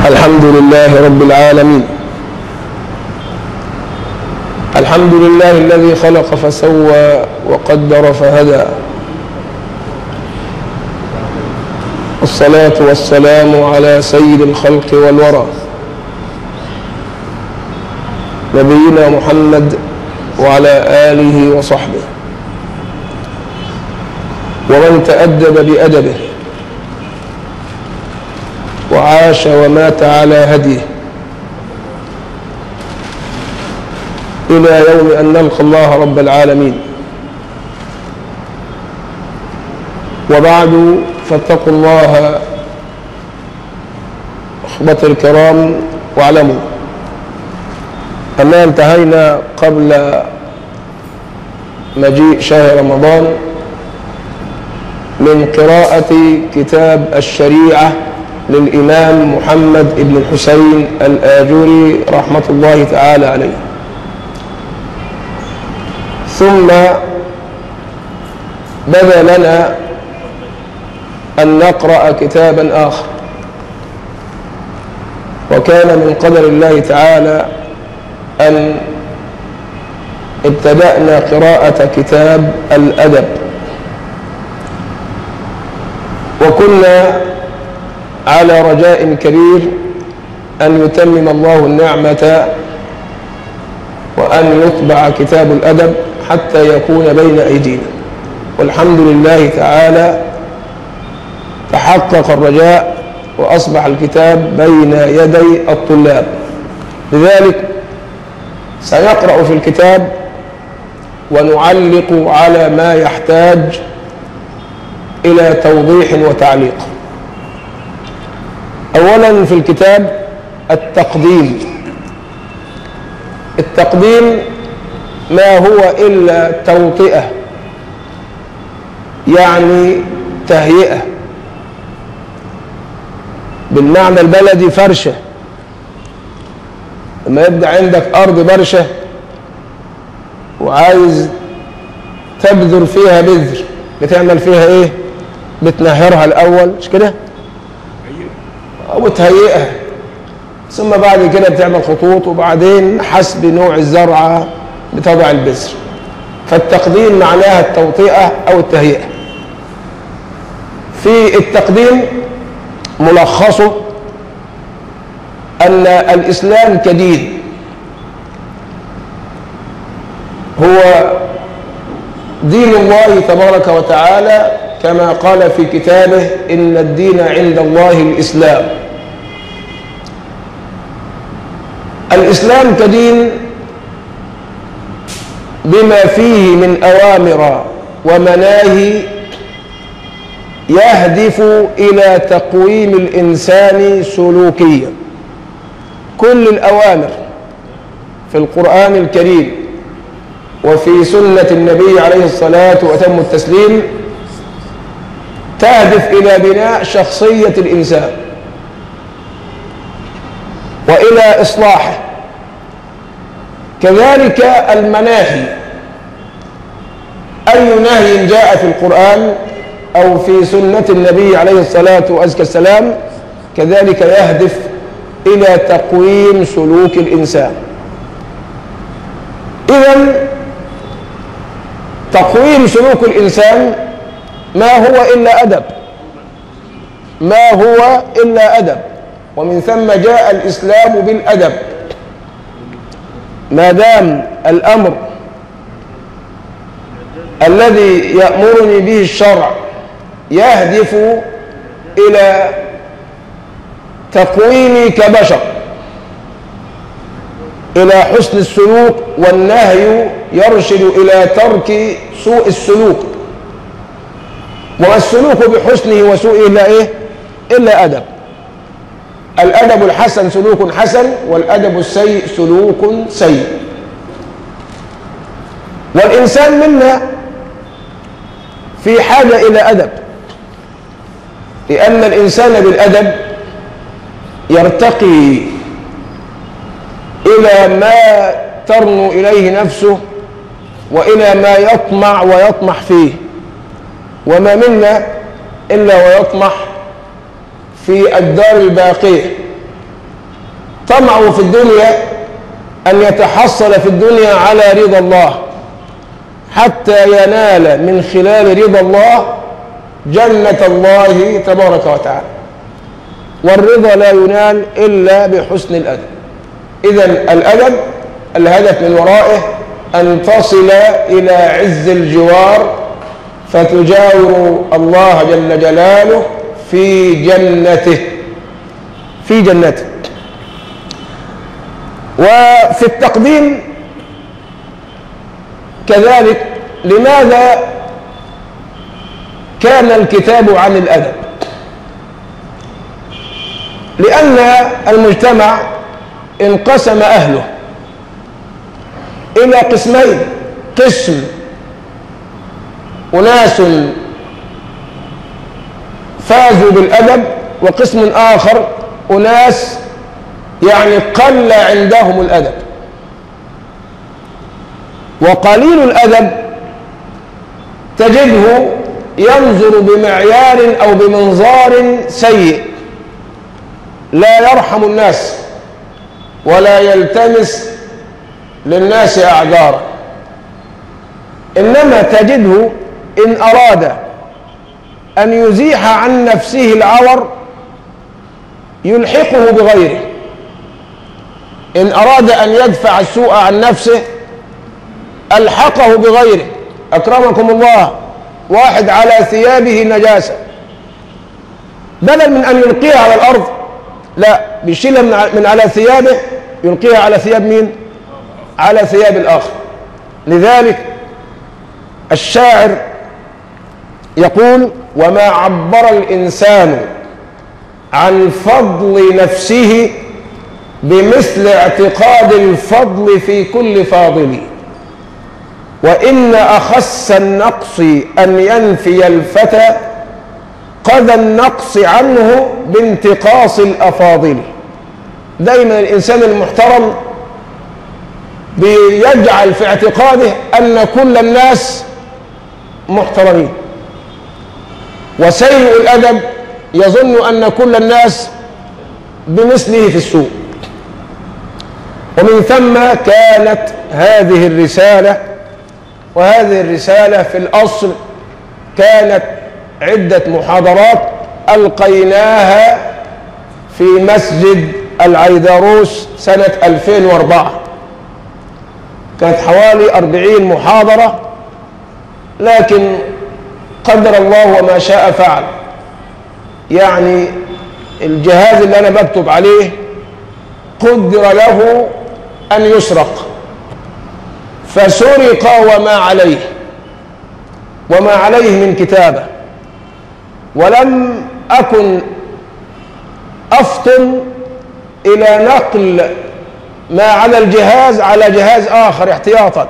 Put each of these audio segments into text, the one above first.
الحمد لله رب العالمين الحمد لله الذي خلق فسوى وقدر فهدى الصلاة والسلام على سيد الخلق والورى نبينا محمد وعلى آله وصحبه ومن تأدب بأدبه وعاش ومات على هديه إلى يوم أن نلقى الله رب العالمين وبعد فاتقوا الله أخوتي الكرام واعلموا أننا انتهينا قبل مجيء شهر رمضان من قراءة كتاب الشريعة للإمام محمد بن الحسين الآجري رحمة الله تعالى عليه ثم بدا لنا أن نقرأ كتابا آخر وكان من قدر الله تعالى أن ابتدأنا قراءة كتاب الأدب وكنا على رجاء كبير أن يتمم الله النعمة وأن يطبع كتاب الأدب حتى يكون بين أيدينا والحمد لله تعالى تحقق الرجاء وأصبح الكتاب بين يدي الطلاب لذلك سنقرأ في الكتاب ونعلق على ما يحتاج إلى توضيح وتعليق أولا في الكتاب التقديم التقديم ما هو إلا توطئة يعني تهيئة بالمعنى البلدي فرشة لما يبدأ عندك أرض برشة وعايز تبذر فيها بذر بتعمل فيها ايه بتنهرها الأول مش كده أو تهيئها ثم بعد كده بتعمل خطوط وبعدين حسب نوع الزرعة بتضع البذر فالتقديم معناها التوطئة أو التهيئة في التقديم ملخصه أن الإسلام كدين هو دين الله تبارك وتعالى كما قال في كتابه إن الدين عند الله الإسلام الإسلام كدين بما فيه من أوامر ومناهي يهدف إلى تقويم الإنسان سلوكيا كل الأوامر في القرآن الكريم وفي سنة النبي عليه الصلاة وتم التسليم تهدف إلى بناء شخصية الإنسان وإلى إصلاحه كذلك المناهي أي نهي جاء في القرآن أو في سنة النبي عليه الصلاة والسلام كذلك يهدف إلى تقويم سلوك الإنسان إذا تقويم سلوك الإنسان ما هو إلا أدب ما هو إلا أدب ومن ثم جاء الإسلام بالأدب ما دام الأمر الذي يأمرني به الشرع يهدف إلى تقويمي كبشر إلى حسن السلوك والنهي يرشد إلى ترك سوء السلوك والسلوك بحسنه وسوءه إلا إيه؟ إلا أدب الأدب الحسن سلوك حسن والأدب السيء سلوك سيء والإنسان منا في حاجة إلى أدب لأن الإنسان بالأدب يرتقي إلى ما ترنو إليه نفسه وإلى ما يطمع ويطمح فيه وما منا إلا ويطمح في الدار الباقية طمعه في الدنيا أن يتحصل في الدنيا على رضا الله حتى ينال من خلال رضا الله جنة الله تبارك وتعالى والرضا لا ينال إلا بحسن الأدب إذا الأدب الهدف من ورائه أن تصل إلى عز الجوار فتجاور الله جل جلاله في جنته في جنته وفي التقديم كذلك لماذا كان الكتاب عن الأدب لأن المجتمع انقسم أهله إلى قسمين قسم أناس فازوا بالأدب وقسم آخر أناس يعني قل عندهم الأدب وقليل الأدب تجده ينظر بمعيار أو بمنظار سيء لا يرحم الناس ولا يلتمس للناس أعذارا إنما تجده إن أراد أن يزيح عن نفسه العور يلحقه بغيره إن أراد أن يدفع السوء عن نفسه ألحقه بغيره أكرمكم الله واحد على ثيابه نجاسة بدل من أن يلقيها على الأرض لا بيشيلها من على ثيابه يلقيها على ثياب مين على ثياب الآخر لذلك الشاعر يقول وما عبر الإنسان عن فضل نفسه بمثل اعتقاد الفضل في كل فاضل وإن أخس النقص أن ينفي الفتى قذى النقص عنه بانتقاص الأفاضل دايما الإنسان المحترم بيجعل في اعتقاده أن كل الناس محترمين وسيء الأدب يظن أن كل الناس بمثله في السوء ومن ثم كانت هذه الرسالة وهذه الرسالة في الأصل كانت عدة محاضرات ألقيناها في مسجد العيدروس سنة 2004 كانت حوالي أربعين محاضرة لكن قدر الله وما شاء فعل يعني الجهاز اللي أنا بكتب عليه قدر له أن يسرق فسرق وما عليه وما عليه من كتابة ولم أكن أفطن إلى نقل ما على الجهاز على جهاز آخر احتياطا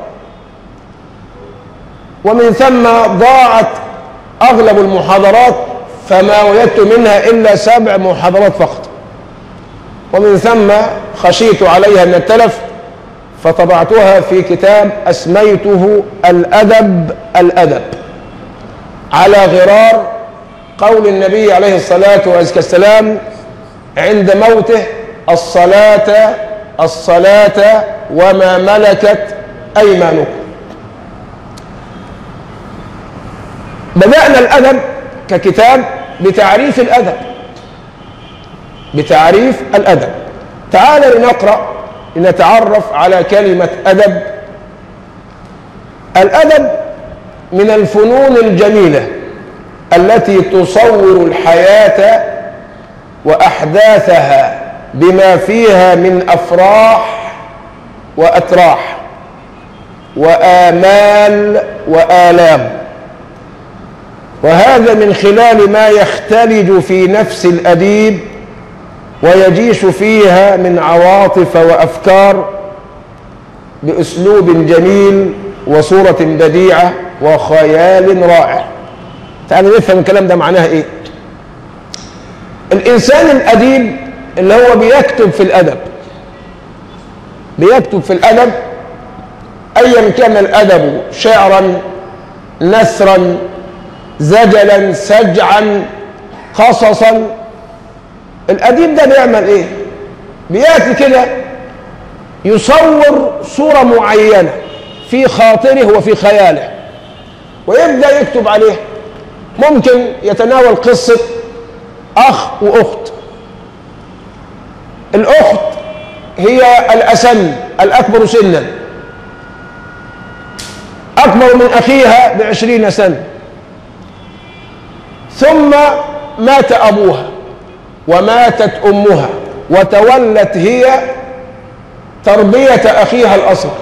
ومن ثم ضاعت أغلب المحاضرات فما وجدت منها إلا سبع محاضرات فقط ومن ثم خشيت عليها من التلف فطبعتها في كتاب أسميته الأدب الأدب على غرار قول النبي عليه الصلاة والسلام عند موته الصلاة الصلاة وما ملكت أيمانكم بدأنا الأدب ككتاب بتعريف الأدب بتعريف الأدب تعال لنقرأ لنتعرف على كلمة أدب الأدب من الفنون الجميلة التي تصور الحياة وأحداثها بما فيها من أفراح وأتراح وآمال وآلام وهذا من خلال ما يختلج في نفس الأديب ويجيش فيها من عواطف وأفكار بأسلوب جميل وصورة بديعة وخيال رائع تعالوا نفهم الكلام ده معناه ايه الإنسان الأديب اللي هو بيكتب في الأدب بيكتب في الأدب أيا كان الأدب شعرا نثرا زجلا سجعا قصصا الأديب ده بيعمل إيه بياتي كده يصور صورة معينة في خاطره وفي خياله ويبدأ يكتب عليه ممكن يتناول قصة أخ وأخت الأخت هي الأسن الأكبر سنا أكبر من أخيها بعشرين سنة ثم مات أبوها وماتت أمها وتولت هي تربية أخيها الأصغر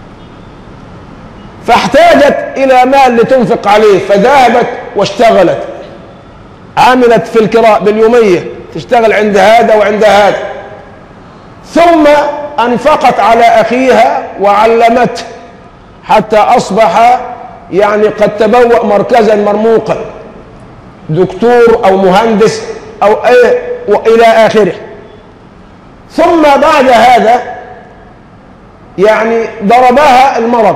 فاحتاجت إلى مال لتنفق عليه فذهبت واشتغلت عملت في الكراء باليومية تشتغل عند هذا وعند هذا ثم أنفقت على أخيها وعلمته حتى أصبح يعني قد تبوأ مركزا مرموقا دكتور أو مهندس أو أي وإلى آخره ثم بعد هذا يعني ضربها المرض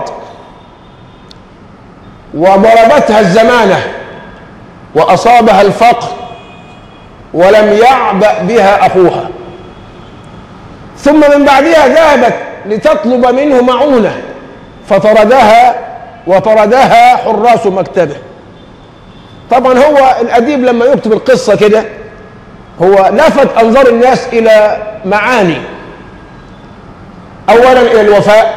وضربتها الزمانة وأصابها الفقر ولم يعبأ بها أخوها ثم من بعدها ذهبت لتطلب منه معونة فطردها وطردها حراس مكتبه طبعا هو الأديب لما يكتب القصة كده هو لفت أنظار الناس إلى معاني أولا إلى الوفاء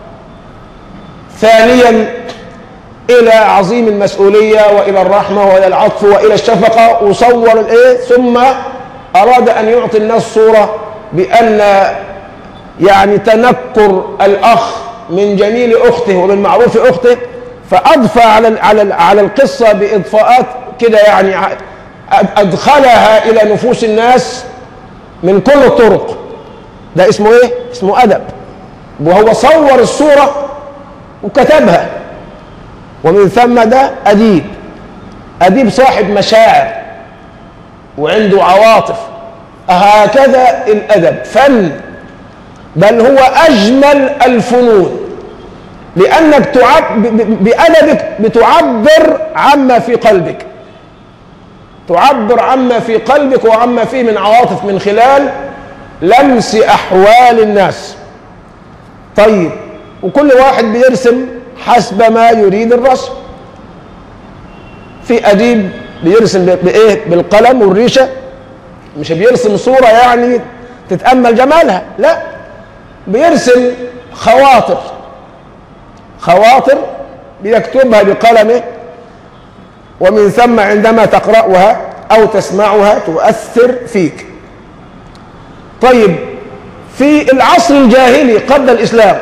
ثانيا إلى عظيم المسؤولية وإلى الرحمة وإلى العطف وإلى الشفقة وصور الإيه ثم أراد أن يعطي الناس صورة بأن يعني تنكر الأخ من جميل أخته ومن معروف أخته فأضفى على على على القصة بإضفاءات كده يعني أدخلها إلى نفوس الناس من كل الطرق ده اسمه إيه؟ اسمه أدب وهو صور الصورة وكتبها ومن ثم ده أديب أديب صاحب مشاعر وعنده عواطف هكذا الأدب فن بل هو أجمل الفنون لأنك تعب بأدبك بتعبر عما في قلبك تعبر عما في قلبك وعما فيه من عواطف من خلال لمس أحوال الناس طيب وكل واحد بيرسم حسب ما يريد الرسم في أديب بيرسم بإيه بالقلم والريشة مش بيرسم صورة يعني تتأمل جمالها لا بيرسم خواطر خواطر بيكتبها بقلمه ومن ثم عندما تقرأها أو تسمعها تؤثر فيك طيب في العصر الجاهلي قبل الإسلام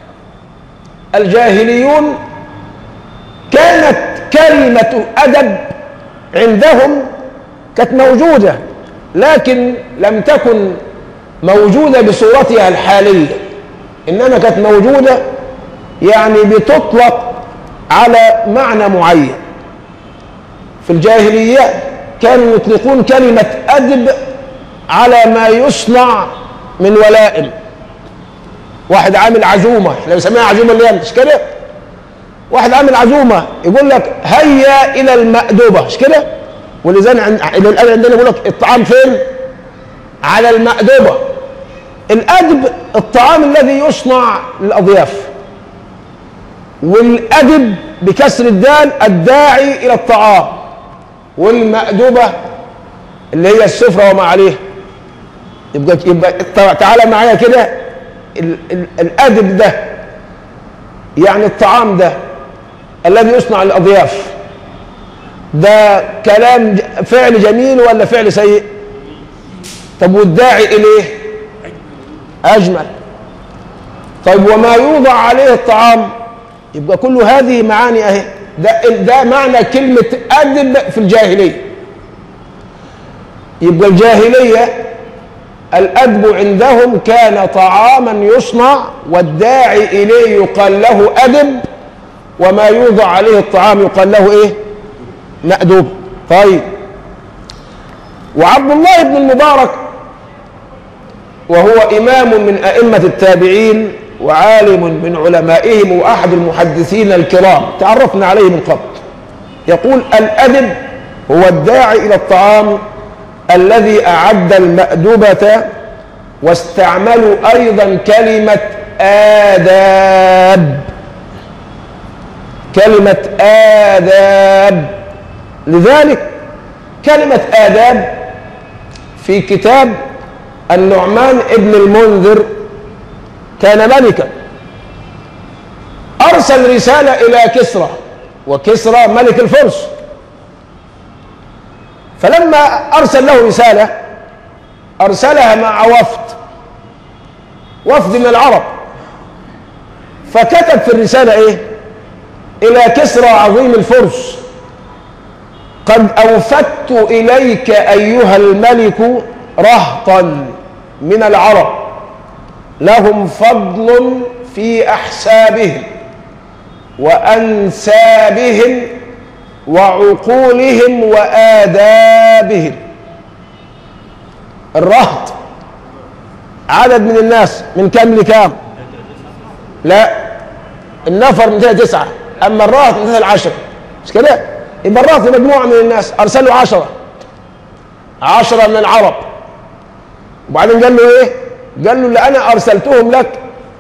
الجاهليون كانت كلمة أدب عندهم كانت موجودة لكن لم تكن موجودة بصورتها الحالية إنما كانت موجودة يعني بتطلق على معنى معين في الجاهلية كانوا يطلقون كلمة أدب على ما يصنع من ولائم واحد عامل عزومة احنا بنسميها عزومة اللي هي مش كده واحد عامل عزومة يقول لك هيا إلى المأدبة مش كده ولذلك الآن عندنا يقول لك الطعام فين على المأدبة الأدب الطعام الذي يصنع للأضياف والأدب بكسر الدال الداعي إلى الطعام والمأدبة اللي هي السفرة وما عليها يبقى يبقى تعالى معايا كده الأدب ده يعني الطعام ده الذي يصنع للأضياف ده كلام فعل جميل ولا فعل سيء طب والداعي إليه أجمل طيب وما يوضع عليه الطعام يبقى كل هذه معاني أهي ده, ده معنى كلمة أدب في الجاهلية يبقى الجاهلية الأدب عندهم كان طعاما يصنع والداعي إليه يقال له أدب وما يوضع عليه الطعام يقال له إيه مأدوب طيب وعبد الله بن المبارك وهو إمام من أئمة التابعين وعالم من علمائهم وأحد المحدثين الكرام تعرفنا عليه من قبل يقول الأدب هو الداعي إلى الطعام الذي أعد المأدبة واستعملوا أيضا كلمة آداب كلمة آداب لذلك كلمة آداب في كتاب النعمان ابن المنذر كان ملكا أرسل رسالة إلى كسرى وكسرى ملك الفرس فلما أرسل له رسالة أرسلها مع وفد وفد من العرب فكتب في الرسالة إيه إلى كسرى عظيم الفرس قد أوفدت إليك أيها الملك رهطا من العرب لهم فضل في أحسابهم وأنسابهم وعقولهم وآدابهم الرهط عدد من الناس من كم لكام لا النفر من تسعة أما الرهط من العشر مش كده يبقى الرهط مجموعة من الناس أرسلوا عشرة عشرة من العرب وبعدين قال له ايه قال له اللي انا ارسلتهم لك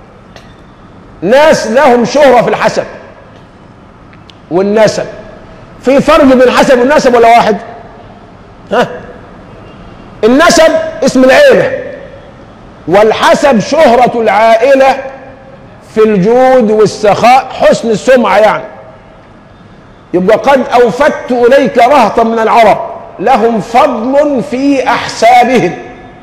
ناس لهم شهرة في الحسب والنسب في فرق بين الحسب والنسب ولا واحد ها النسب اسم العيلة والحسب شهرة العائلة في الجود والسخاء حسن السمعة يعني يبقى قد أوفدت إليك رهطا من العرب لهم فضل في أحسابهم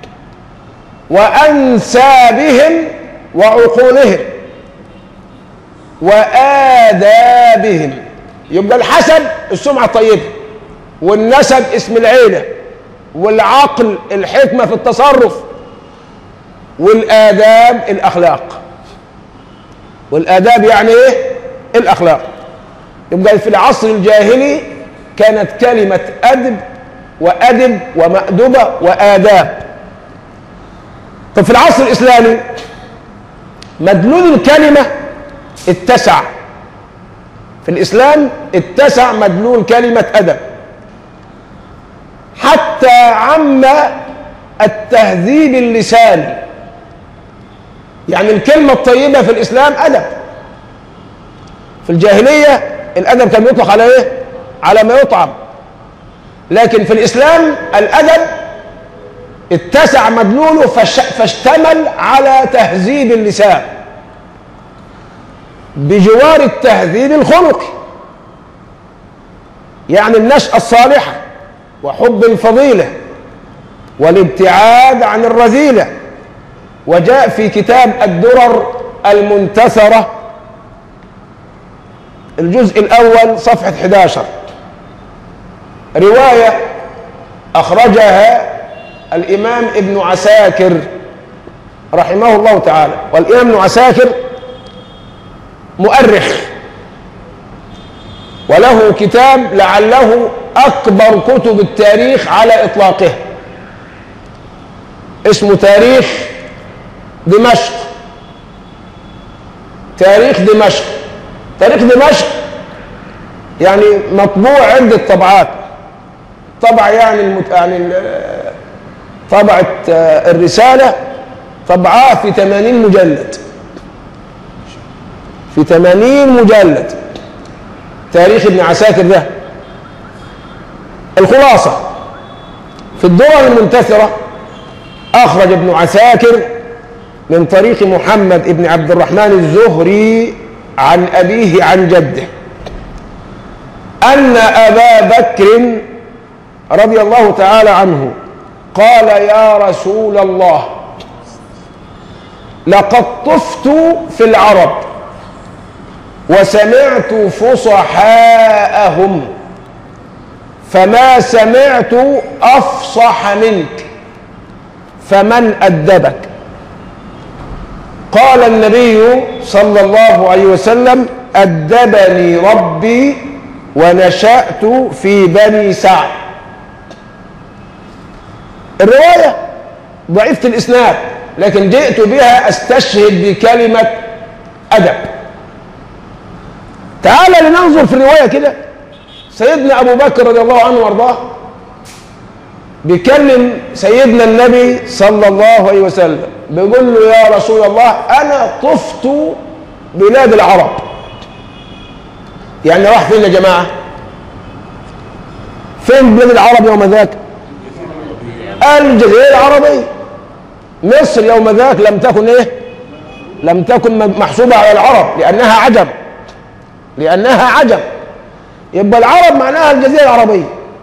وأنسابهم وعقولهم وآدابهم يبقى الحسب السمعة الطيبة والنسب اسم العيلة والعقل الحكمة في التصرف والآداب الأخلاق والآداب يعني إيه؟ الأخلاق يبقى في العصر الجاهلي كانت كلمة أدب وأدب ومأدبة وآداب طب في العصر الإسلامي مدلول الكلمة اتسع في الإسلام اتسع مدلول كلمة أدب حتى عم التهذيب اللساني يعني الكلمة الطيبة في الإسلام أدب في الجاهلية الأدب كان يطلق على إيه؟ على ما يطعم لكن في الإسلام الأدب اتسع مدلوله فش فاشتمل على تهذيب اللسان بجوار التهذيب الخلقي يعني النشأة الصالحة وحب الفضيلة والابتعاد عن الرذيلة وجاء في كتاب الدرر المنتثرة الجزء الأول صفحة 11 رواية أخرجها الإمام ابن عساكر رحمه الله تعالى والإمام ابن عساكر مؤرخ وله كتاب لعله أكبر كتب التاريخ على إطلاقه اسمه تاريخ دمشق تاريخ دمشق تاريخ دمشق يعني مطبوع عدة طبعات طبع يعني المت... يعني طبعة الرسالة طبعاه في 80 مجلد في 80 مجلد تاريخ ابن عساكر ده الخلاصة في الدول المنتثرة أخرج ابن عساكر من طريق محمد ابن عبد الرحمن الزهري عن أبيه عن جده أن أبا بكر رضي الله تعالى عنه قال يا رسول الله لقد طفت في العرب وسمعت فصحاءهم فما سمعت أفصح منك فمن أدبك قال النبي صلى الله عليه وسلم أدبني ربي ونشأت في بني سعد الرواية ضعيفة الإسناد لكن جئت بها أستشهد بكلمة أدب تعال لننظر في الرواية كده سيدنا أبو بكر رضي الله عنه وارضاه بيكلم سيدنا النبي صلى الله عليه وسلم بيقول له يا رسول الله أنا طفت بلاد العرب يعني راح فين يا جماعة فين بلاد العرب يوم ذاك الجزيرة العربية مصر يوم ذاك لم تكن ايه لم تكن محسوبة على العرب لأنها عجم لأنها عجم يبقى العرب معناها الجزيرة العربية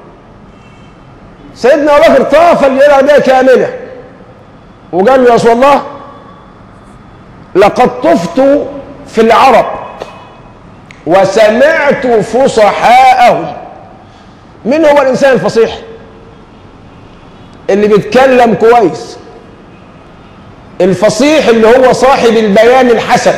سيدنا أبو بكر طاف الجزيرة العربية كاملة وقال له يا رسول الله لقد طفت في العرب وسمعت فصحاءهم من هو الإنسان الفصيح اللي بيتكلم كويس الفصيح اللي هو صاحب البيان الحسن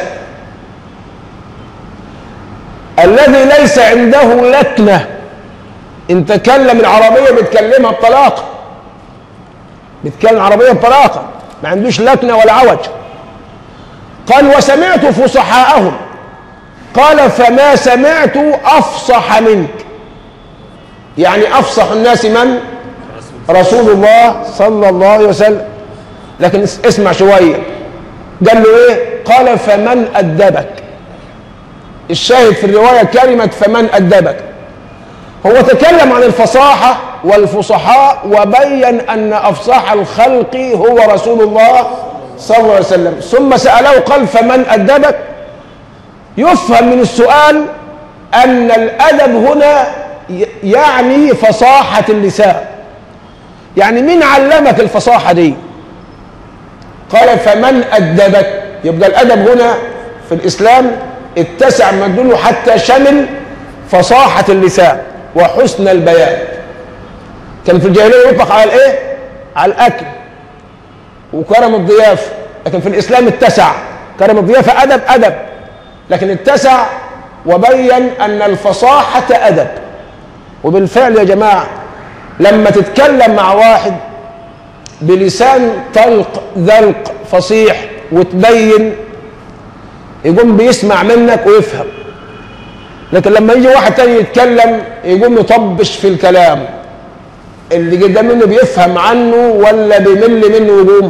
الذي ليس عنده لكنة ان تكلم العربية بيتكلمها بطلاقة بيتكلم عربية بطلاقة ما عندوش لكنة ولا عوج قال وسمعت فصحاءهم قال فما سمعت أفصح منك يعني أفصح الناس من رسول الله صلى الله عليه وسلم لكن اسمع شوية قال له ايه قال فمن أدبك الشاهد في الرواية كلمة فمن أدبك هو تكلم عن الفصاحة والفصحاء وبين أن أفصح الخلق هو رسول الله صلى الله عليه وسلم ثم سأله قال فمن أدبك يفهم من السؤال أن الأدب هنا يعني فصاحة اللسان يعني مين علمك الفصاحة دي قال فمن أدبك يبقى الأدب هنا في الإسلام اتسع مدلوله حتى شمل فصاحة اللسان وحسن البيان كان في الجاهلية يطلق على الإيه؟ على الأكل وكرم الضيافة لكن في الإسلام اتسع كرم الضيافة أدب أدب لكن اتسع وبين أن الفصاحة أدب وبالفعل يا جماعة لما تتكلم مع واحد بلسان طلق ذلق فصيح وتبين يقوم بيسمع منك ويفهم لكن لما يجي واحد تاني يتكلم يقوم يطبش في الكلام اللي قدام منه بيفهم عنه ولا بيمل منه ويقوم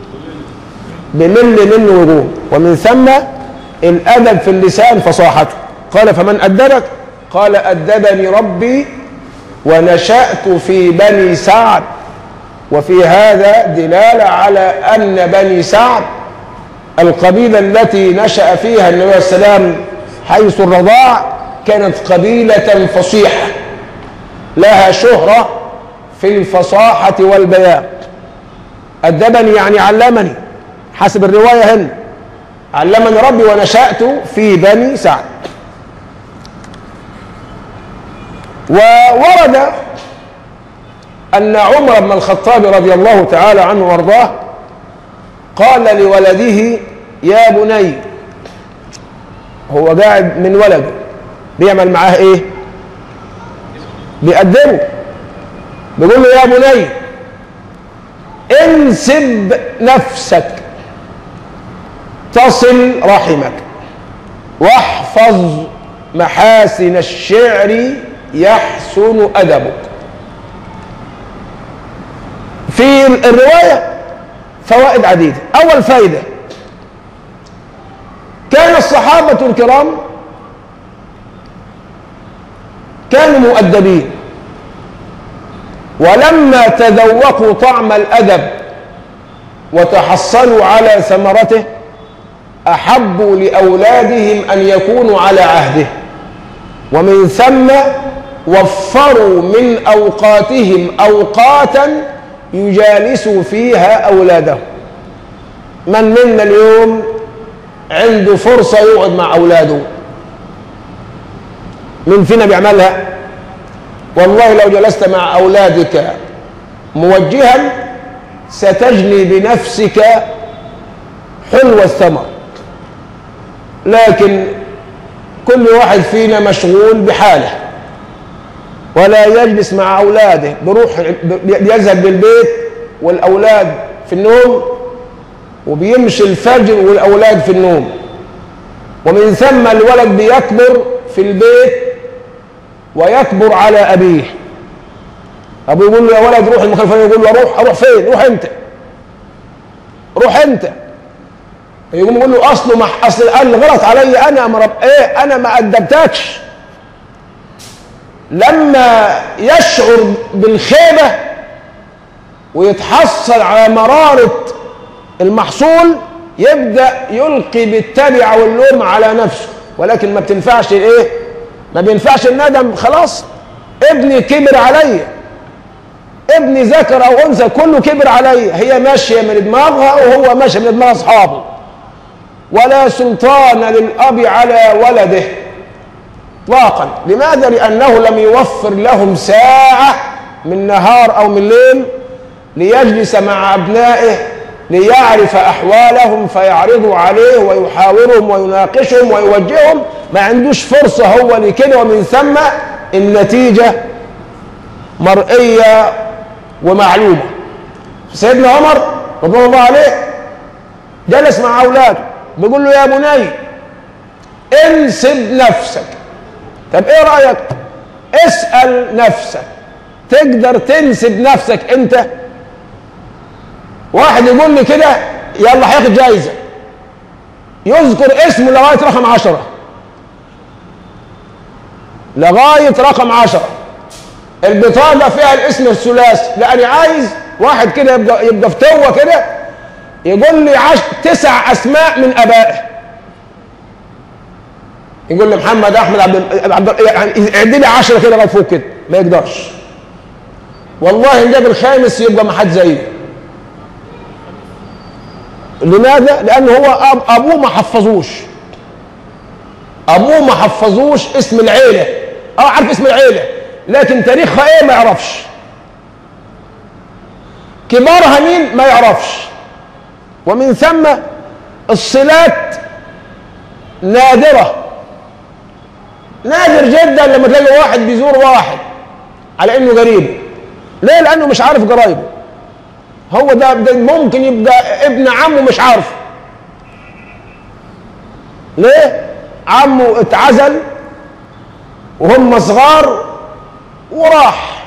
بيمل منه ويقوم ومن ثم الادب في اللسان فصاحته قال فمن ادبك قال ادبني ربي ونشات في بني سعد وفي هذا دلاله على ان بني سعد القبيله التي نشا فيها النبي عليه السلام حيث الرضاع كانت قبيله فصيحه لها شهره في الفصاحه والبيان ادبني يعني علمني حسب الروايه هنا علمني ربي ونشأت في بني سعد وورد أن عمر بن الخطاب رضي الله تعالى عنه وارضاه قال لولده يا بني هو قاعد من ولده بيعمل معاه ايه بيقدمه بيقول له يا بني انسب نفسك تصل رحمك واحفظ محاسن الشعر يحسن أدبك في الرواية فوائد عديدة أول فائدة كان الصحابة الكرام كانوا مؤدبين ولما تذوقوا طعم الأدب وتحصلوا على ثمرته أحبوا لأولادهم أن يكونوا على عهده ومن ثم وفروا من أوقاتهم أوقاتا يجالسوا فيها أولادهم من منا اليوم عنده فرصة يقعد مع أولاده من فينا بيعملها والله لو جلست مع أولادك موجها ستجني بنفسك حلو الثمر لكن كل واحد فينا مشغول بحاله ولا يجلس مع أولاده بروح بيذهب للبيت والأولاد في النوم وبيمشي الفجر والأولاد في النوم ومن ثم الولد بيكبر في البيت ويكبر على أبيه ابوه يقول له يا ولد روح المكان الفلاني يقول له اروح اروح فين روح انت روح انت يقوم يقول له اصله مح اصل قال غلط علي انا ما رب ايه انا ما ادبتكش لما يشعر بالخيبه ويتحصل على مراره المحصول يبدا يلقي بالتبع واللوم على نفسه ولكن ما بتنفعش ايه ما بينفعش الندم خلاص ابني كبر عليا ابني ذكر او انثى كله كبر عليا هي ماشيه من دماغها وهو ماشي من دماغ اصحابه ولا سلطان للاب على ولده اطلاقا لماذا لانه لم يوفر لهم ساعه من نهار او من ليل ليجلس مع ابنائه ليعرف احوالهم فيعرضوا عليه ويحاورهم ويناقشهم ويوجههم ما عندوش فرصه هو لكده ومن ثم النتيجه مرئيه ومعلومه سيدنا عمر رضي الله عليه جلس مع اولاده بيقول له يا بني انسب نفسك طب ايه رايك اسال نفسك تقدر تنسب نفسك انت واحد يقول لي كده يلا هياخد جايزه يذكر اسمه لغايه رقم عشرة لغايه رقم عشرة البطاقه فيها الاسم الثلاثي لاني عايز واحد كده يبقى يبقى في توه كده يقول لي عش... تسع اسماء من ابائه يقول لي محمد احمد عبد عبد يعني عد لي 10 كده لغايه فوق كده ما يقدرش والله ان جاب الخامس يبقى ما حد زيه لماذا؟ لأن هو أب أبوه ما حفظوش أبوه ما حفظوش اسم العيلة أه عارف اسم العيلة لكن تاريخها إيه ما يعرفش كبارها مين ما يعرفش ومن ثم الصلات نادرة نادر جدا لما تلاقي واحد بيزور واحد على انه قريب ليه لانه مش عارف قرايبه هو ده, ده ممكن يبقى ابن عمه مش عارفه ليه عمه اتعزل وهم صغار وراح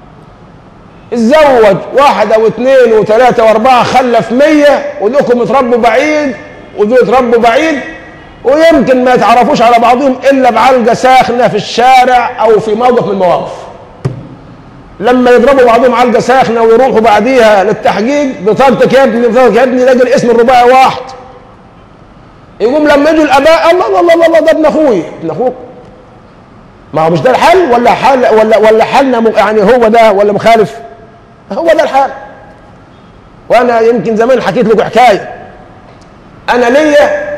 اتزوج واحدة واثنين وثلاثة واربعة خلف مية ودوكم اتربوا بعيد ودول اتربوا بعيد ويمكن ما يتعرفوش على بعضهم الا بعلقة ساخنة في الشارع او في موقف من المواقف لما يضربوا بعضهم علقه ساخنه ويروحوا بعديها للتحقيق بطاقتك يا ابني بطاقتك يا ابني يلاقي الاسم الرباعي واحد يقوم لما يجوا الاباء الله الله الله الله ده ابن اخوي ابن اخوك ما هو مش ده الحل ولا حل ولا ولا حلنا يعني هو ده ولا مخالف هو ده الحال وانا يمكن زمان حكيت لكم حكايه انا ليا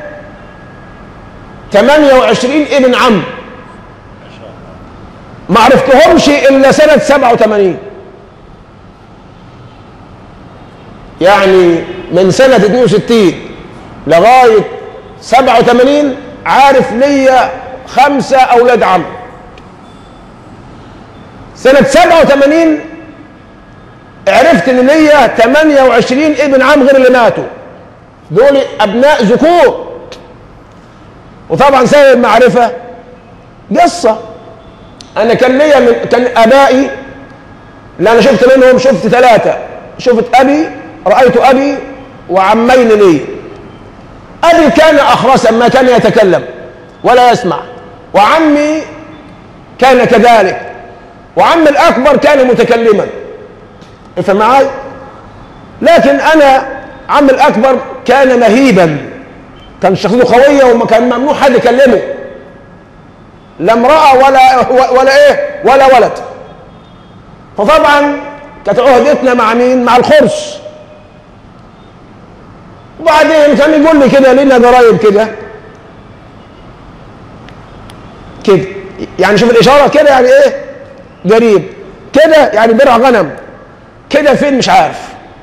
28 ابن عم ما عرفتهمش الا سنه 87 يعني من سنه 62 لغايه 87 عارف ليا خمسه اولاد عم سنه 87 عرفت ان ليا 28 ابن عم غير اللي ماتوا دول ابناء ذكور وطبعا سبب المعرفه قصه انا كان ليا من كان ابائي اللي انا شفت منهم شفت ثلاثه شفت ابي رايت ابي وعمين لي ابي كان اخرسا ما كان يتكلم ولا يسمع وعمي كان كذلك وعمي الاكبر كان متكلما افهم معاي لكن انا عمي الاكبر كان مهيبا كان شخصيته قويه وكان ممنوع حد يكلمه لا امرأة ولا ولا ايه ولا ولد فطبعا كانت عهدتنا مع مين مع الخرس وبعدين كان يقول لي كده لنا قرايب كده كده يعني شوف الإشارة كده يعني ايه قريب كده يعني برع غنم كده فين مش عارف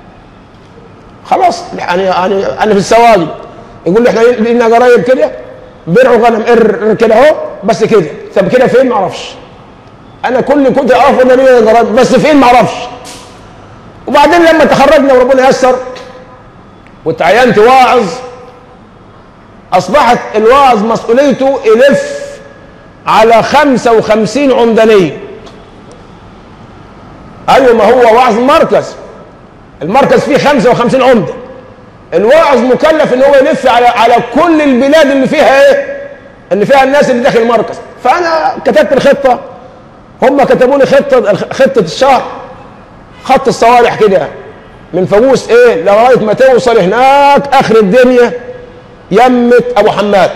خلاص يعني يعني انا في السواقي يقول لي احنا لنا قرايب كده بيرعوا غنم ار كده اهو بس كده طب كده فين ما اعرفش انا كل كنت اعرف ان ليا بس فين ما اعرفش وبعدين لما تخرجنا وربنا يسر وتعينت واعظ اصبحت الواعظ مسؤوليته يلف على 55 عمدانيه ايوه ما هو واعظ مركز المركز فيه 55 عمده الواعظ مكلف ان هو يلف على على كل البلاد اللي فيها ايه اللي فيها الناس اللي داخل المركز فانا كتبت الخطه هم كتبوا لي خطه خطه الشهر خط الصوالح كده من فاقوس ايه لغايه ما توصل هناك اخر الدنيا يمة ابو حماد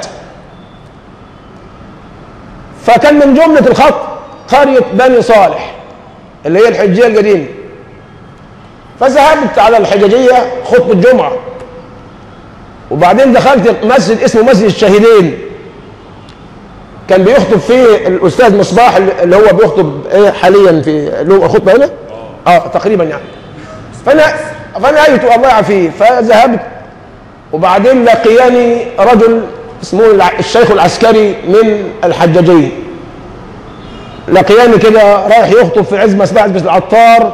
فكان من جمله الخط قريه بني صالح اللي هي الحجيه القديمه فذهبت على الحجاجيه خطبه الجمعه وبعدين دخلت مسجد اسمه مسجد الشهيدين كان بيخطب فيه الاستاذ مصباح اللي هو بيخطب ايه حاليا في له خطبه هنا اه تقريبا يعني فانا فانا ايت الله يعافيه فذهبت وبعدين لقياني رجل اسمه الع- الشيخ العسكري من الحجاجيه لقياني كده رايح يخطب في عزبه اسمها عزبه العطار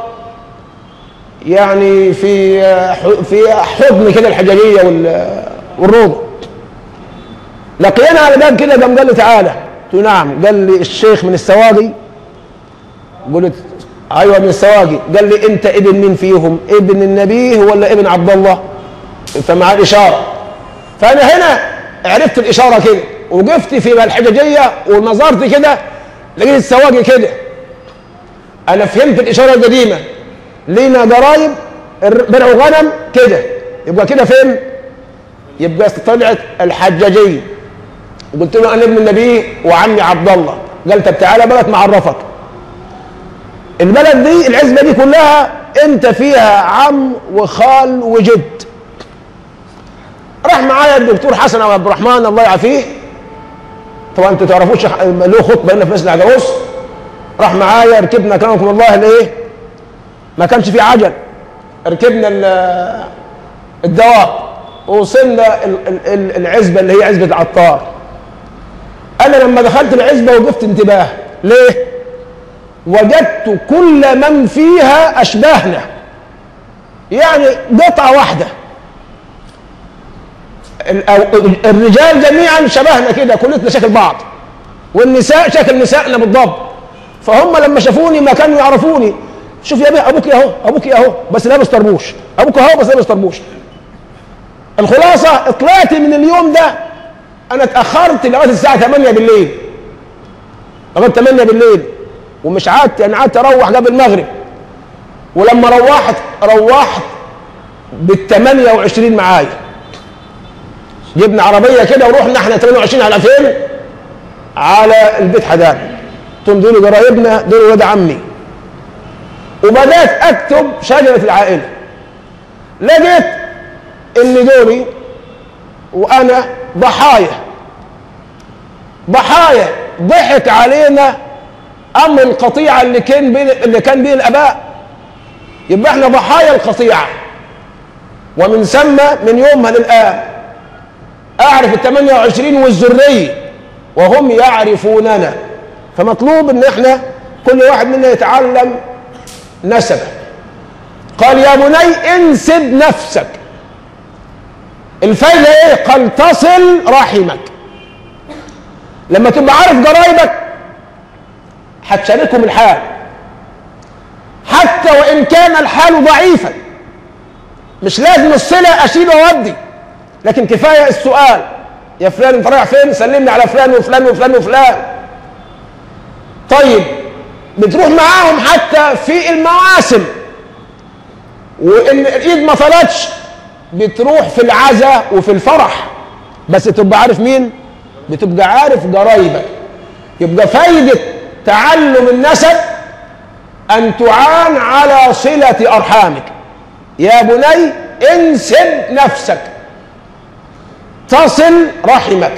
يعني في في حضن كده الحجاجيه وال- والروضه لقينا على باب كده قام قال لي تعالى قلت له نعم قال لي الشيخ من السواقي قلت ايوه من السواقي قال لي انت ابن مين فيهم ابن النبي ولا ابن عبد الله فمع الاشاره فانا هنا عرفت الاشاره كده وقفت في الحجاجيه ونظرت كده لقيت السواقي كده انا فهمت الاشاره القديمه لينا ضرايب بنع غنم كده يبقى كده فين يبقى طلعت الحجاجيه قلت له انا ابن النبي وعمي عبد الله قال طب تعالى بلد معرفك البلد دي العزبه دي كلها انت فيها عم وخال وجد راح معايا الدكتور حسن عبد الرحمن الله يعافيه طبعا انتوا تعرفوش له خطبه هنا في مسجد عجوز راح معايا ركبنا كرمكم الله الايه ما كانش في عجل ركبنا ال- الدواب ووصلنا ال- ال- ال- العزبه اللي هي عزبه العطار انا لما دخلت العزبه وقفت انتباه ليه وجدت كل من فيها اشباهنا يعني قطعه واحده ال- أو- الرجال جميعا شبهنا كده كلنا شكل بعض والنساء شكل نسائنا بالضبط فهم لما شافوني ما كانوا يعرفوني شوف يا بيه ابوك يا اهو ابوك يا اهو بس لابس طربوش ابوك اهو بس لابس طربوش الخلاصه طلعت من اليوم ده انا اتاخرت لغايه الساعه 8 بالليل لغايه 8 بالليل ومش قعدت يعني قعدت اروح قبل المغرب ولما روحت روحت بال 28 معايا جبنا عربيه كده ورحنا احنا 28 على فين؟ على البيت حدان قلت لهم دول قرايبنا دول ولاد عمي وبدات اكتب شجره العائله لقيت ان دولي وانا ضحايا ضحايا ضحك علينا امر القطيعه اللي كان بين اللي كان بين الاباء يبقى احنا ضحايا القطيعه ومن ثم من يومها للان اعرف ال 28 والذريه وهم يعرفوننا فمطلوب ان احنا كل واحد منا يتعلم نسبه قال يا بني انسب نفسك الفايده ايه قال تصل رحمك لما تبقى عارف قرايبك هتشاركهم الحال حتى وان كان الحال ضعيفا مش لازم الصله اشيل واودي لكن كفايه السؤال يا فلان انت رايح فين سلمني على فلان وفلان وفلان وفلان طيب بتروح معاهم حتى في المواسم وان الايد ما طلتش بتروح في العزاء وفي الفرح بس تبقى عارف مين بتبقى عارف قرايبك يبقى فايدة تعلم النسب أن تعان على صلة أرحامك يا بني انسب نفسك تصل رحمك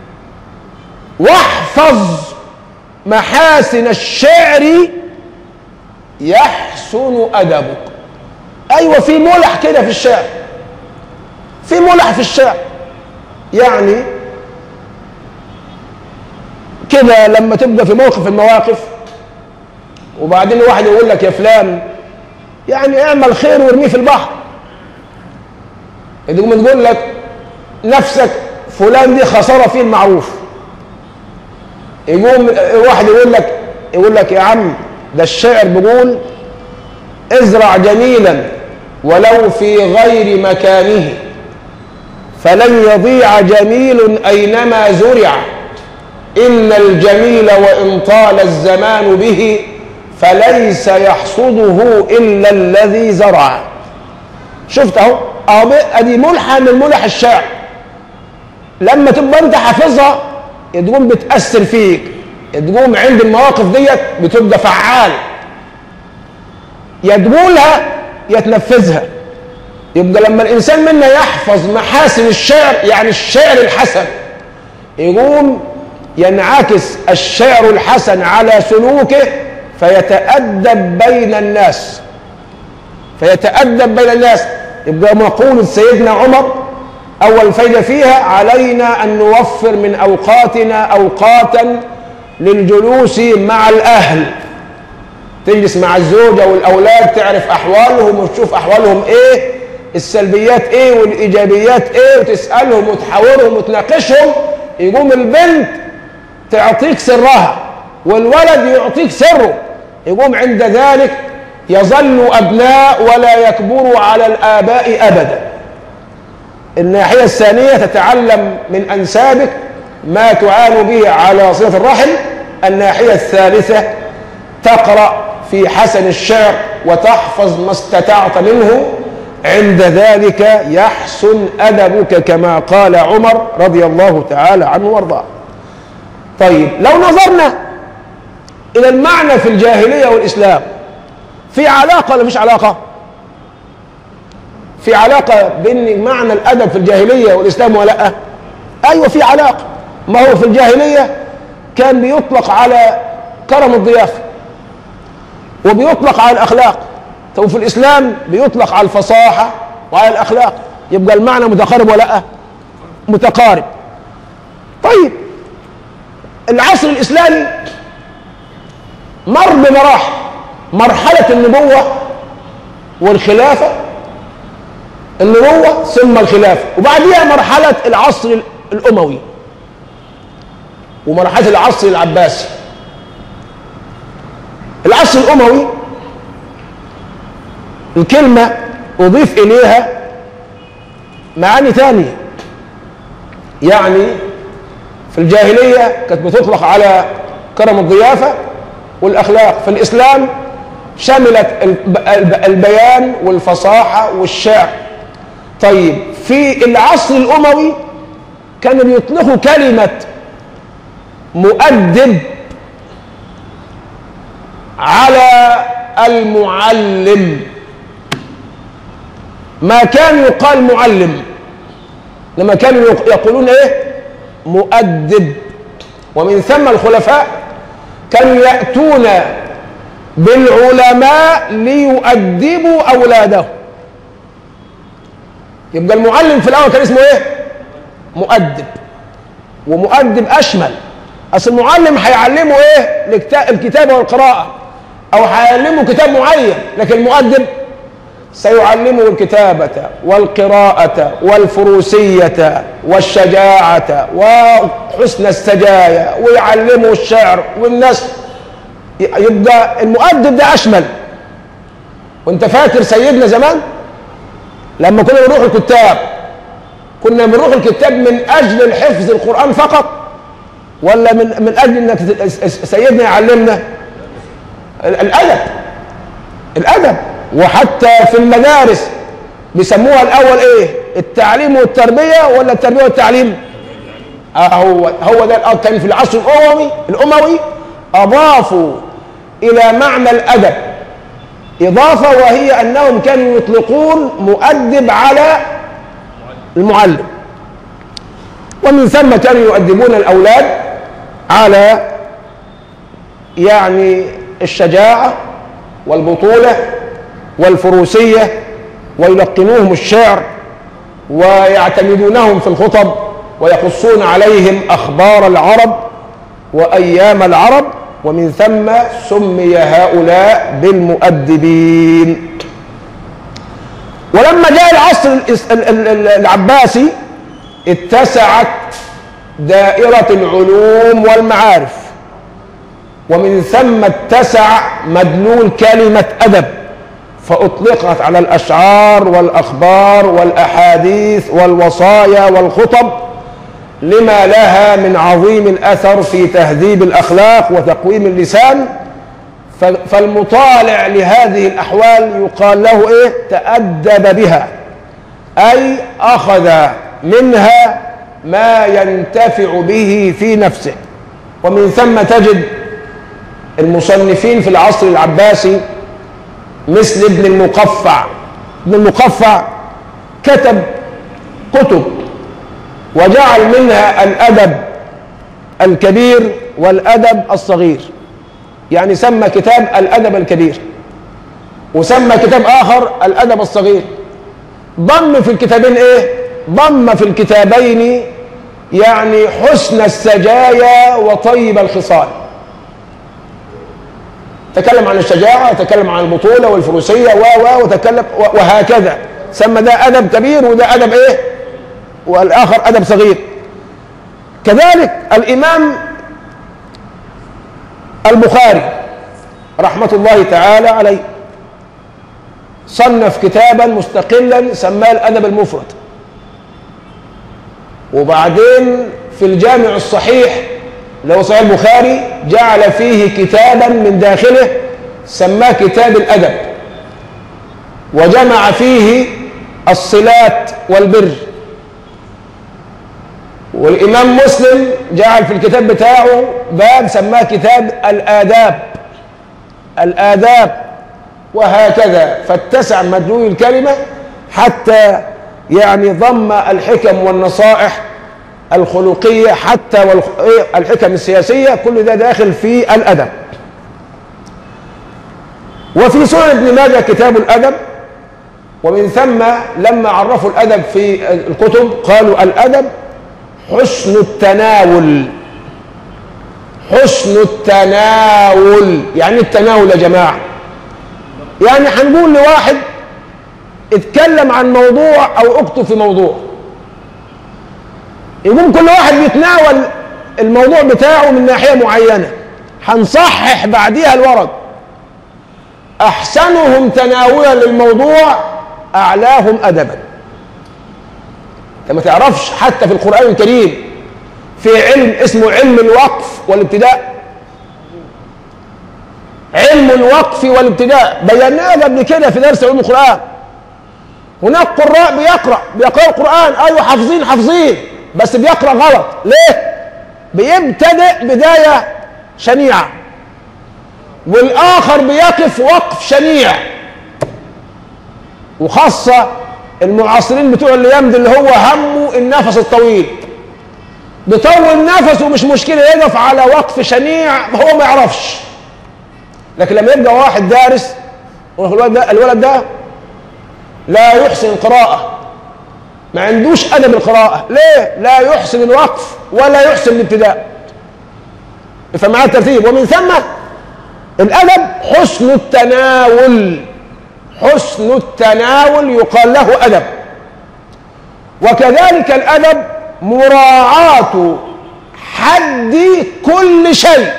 واحفظ محاسن الشعر يحسن أدبك أيوة في ملح كده في الشعر في ملح في الشعر يعني كده لما تبقى في موقف المواقف وبعدين واحد يقول لك يا فلان يعني اعمل خير وارميه في البحر تقوم تقول لك نفسك فلان دي خساره فيه المعروف يقوم واحد يقول لك يقول لك يا عم ده الشاعر بيقول ازرع جميلا ولو في غير مكانه فلن يضيع جميل أينما زرع إن الجميل وإن طال الزمان به فليس يحصده إلا الذي زرع شفت اهو اهو ادي ملحة من ملح الشعر لما تبقى انت حافظها تقوم بتأثر فيك تقوم عند المواقف ديت بتبقى فعال يا تقولها يا تنفذها يبقى لما الانسان منا يحفظ محاسن الشعر يعني الشعر الحسن يقوم ينعكس الشعر الحسن على سلوكه فيتأدب بين الناس فيتأدب بين الناس يبقى مقولة سيدنا عمر أول فايدة فيها علينا أن نوفر من أوقاتنا أوقاتا للجلوس مع الأهل تجلس مع الزوجة والأولاد تعرف أحوالهم وتشوف أحوالهم إيه السلبيات إيه والإيجابيات إيه وتسألهم وتحاورهم وتناقشهم يقوم البنت تعطيك سرها والولد يعطيك سره يقوم عند ذلك يظل أبناء ولا يكبروا على الآباء أبدا الناحية الثانية تتعلم من أنسابك ما تعان به على صلة الرحم الناحية الثالثة تقرأ في حسن الشعر وتحفظ ما استطعت منه عند ذلك يحسن أدبك كما قال عمر رضي الله تعالى عنه وارضاه طيب لو نظرنا إلى المعنى في الجاهلية والإسلام في علاقة ولا مش علاقة في علاقة بين معنى الأدب في الجاهلية والإسلام ولا لا أيوة في علاقة ما هو في الجاهلية كان بيطلق على كرم الضيافة وبيطلق على الأخلاق طب في الإسلام بيطلق على الفصاحة وعلى الأخلاق يبقى المعنى متقارب ولا لا متقارب طيب العصر الإسلامي مر بمراحل مرحلة النبوة والخلافة النبوة ثم الخلافة وبعديها مرحلة العصر الأموي ومرحلة العصر العباسي العصر الأموي الكلمة أضيف إليها معاني ثانية يعني في الجاهلية كانت بتطلق على كرم الضيافة والأخلاق في الإسلام شملت البيان والفصاحة والشعر طيب في العصر الأموي كانوا بيطلقوا كلمة مؤدب على المعلم ما كان يقال معلم لما كانوا يقولون ايه مؤدب ومن ثم الخلفاء كانوا يأتون بالعلماء ليؤدبوا أولادهم يبقى المعلم في الأول كان اسمه إيه؟ مؤدب ومؤدب أشمل أصل المعلم هيعلمه إيه؟ الكتابة والقراءة أو هيعلمه كتاب معين لكن المؤدب سيعلمه الكتابة والقراءة والفروسية والشجاعة وحسن السجايا ويعلمه الشعر والنسل يبقى المؤدب ده أشمل وانت فاكر سيدنا زمان لما كنا بنروح الكتاب كنا بنروح الكتاب من أجل الحفظ القرآن فقط ولا من من أجل أنك سيدنا يعلمنا الأدب الأدب وحتى في المدارس بيسموها الأول إيه التعليم والتربية ولا التربية والتعليم هو هو ده كان في العصر الأموي الأموي أضافوا إلى معنى الأدب إضافة وهي أنهم كانوا يطلقون مؤدب على المعلم ومن ثم كانوا يؤدبون الأولاد على يعني الشجاعة والبطولة والفروسية ويلقنوهم الشعر ويعتمدونهم في الخطب ويقصون عليهم أخبار العرب وأيام العرب ومن ثم سمي هؤلاء بالمؤدبين ولما جاء العصر العباسي اتسعت دائرة العلوم والمعارف ومن ثم اتسع مدلول كلمة أدب فأطلقت على الأشعار والأخبار والأحاديث والوصايا والخطب لما لها من عظيم الأثر في تهذيب الأخلاق وتقويم اللسان فالمطالع لهذه الأحوال يقال له إيه تأدب بها أي أخذ منها ما ينتفع به في نفسه ومن ثم تجد المصنفين في العصر العباسي مثل ابن المقفع ابن المقفع كتب كتب وجعل منها الأدب الكبير والأدب الصغير يعني سمى كتاب الأدب الكبير وسمى كتاب آخر الأدب الصغير ضم في الكتابين إيه؟ ضم في الكتابين يعني حسن السجايا وطيب الخصال تكلم عن الشجاعة تكلم عن البطولة والفروسية و و وتكلم وهكذا سمى ده أدب كبير وده أدب إيه والآخر أدب صغير كذلك الإمام البخاري رحمة الله تعالى عليه صنف كتابا مستقلا سماه الأدب المفرد وبعدين في الجامع الصحيح لو صحيح البخاري جعل فيه كتابا من داخله سماه كتاب الأدب وجمع فيه الصلات والبر والإمام مسلم جعل في الكتاب بتاعه باب سماه كتاب الآداب الآداب وهكذا فاتسع مدلول الكلمة حتى يعني ضم الحكم والنصائح الخلقية حتى والحكم السياسية كل ده داخل في الأدب وفي سنن ابن ماجه كتاب الأدب ومن ثم لما عرفوا الأدب في الكتب قالوا الأدب حسن التناول حسن التناول يعني التناول يا جماعة يعني هنقول لواحد اتكلم عن موضوع او اكتب في موضوع يقوم كل واحد بيتناول الموضوع بتاعه من ناحية معينة هنصحح بعديها الورق أحسنهم تناولا للموضوع أعلاهم أدبا انت ما تعرفش حتى في القرآن الكريم في علم اسمه علم الوقف والابتداء علم الوقف والابتداء بيناه قبل كده في درس علوم القرآن هناك قراء بيقرأ بيقرأوا القرآن أيوة حافظين حافظين بس بيقرأ غلط ليه؟ بيبتدئ بداية شنيعة والآخر بيقف وقف شنيع وخاصة المعاصرين بتوع الايام دي اللي هو همه النفس الطويل بيطول نفسه مش مشكله يقف على وقف شنيع هو ما يعرفش لكن لما يبقى واحد دارس الولد ده الولد ده لا يحسن القراءة ما عندوش أدب القراءة ليه؟ لا يحسن الوقف ولا يحسن الابتداء فمع الترتيب ومن ثم الأدب حسن التناول حسن التناول يقال له أدب وكذلك الأدب مراعاة حد كل شيء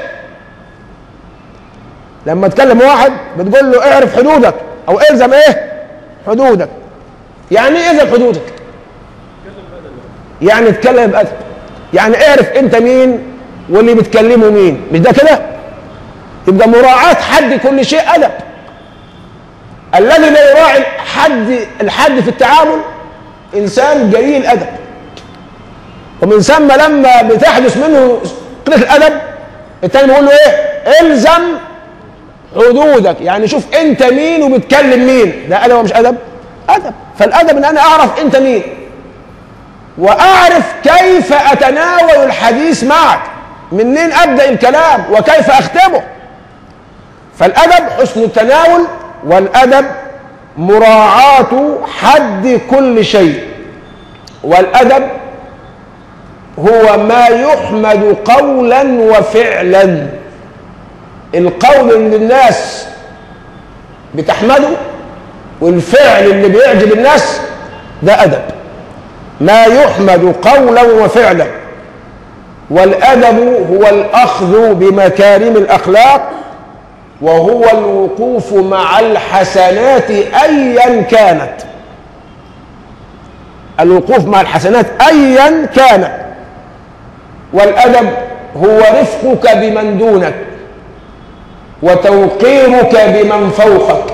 لما تكلم واحد بتقول له اعرف حدودك او الزم ايه حدودك يعني ايه الزم حدودك يعني اتكلم بأدب يعني اعرف انت مين واللي بتكلمه مين مش ده كده يبقى مراعاة حد كل شيء أدب الذي لا يراعي الحد الحد في التعامل انسان جليل الادب ومن ثم لما بتحدث منه قله الادب التاني بيقول له ايه الزم حدودك يعني شوف انت مين وبتكلم مين ده ادب ومش ادب ادب فالادب ان انا اعرف انت مين واعرف كيف اتناول الحديث معك منين ابدا الكلام وكيف اختمه فالادب حسن التناول والادب مراعاه حد كل شيء والادب هو ما يحمد قولا وفعلا القول اللي الناس بتحمده والفعل اللي بيعجب الناس ده ادب ما يحمد قولا وفعلا والادب هو الاخذ بمكارم الاخلاق وهو الوقوف مع الحسنات أيا كانت الوقوف مع الحسنات أيا كانت والأدب هو رفقك بمن دونك وتوقيرك بمن فوقك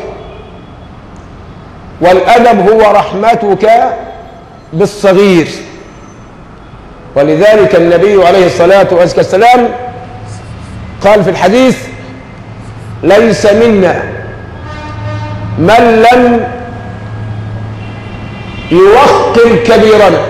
والأدب هو رحمتك بالصغير ولذلك النبي عليه الصلاة والسلام قال في الحديث ليس منا من لم يوقر كبيرنا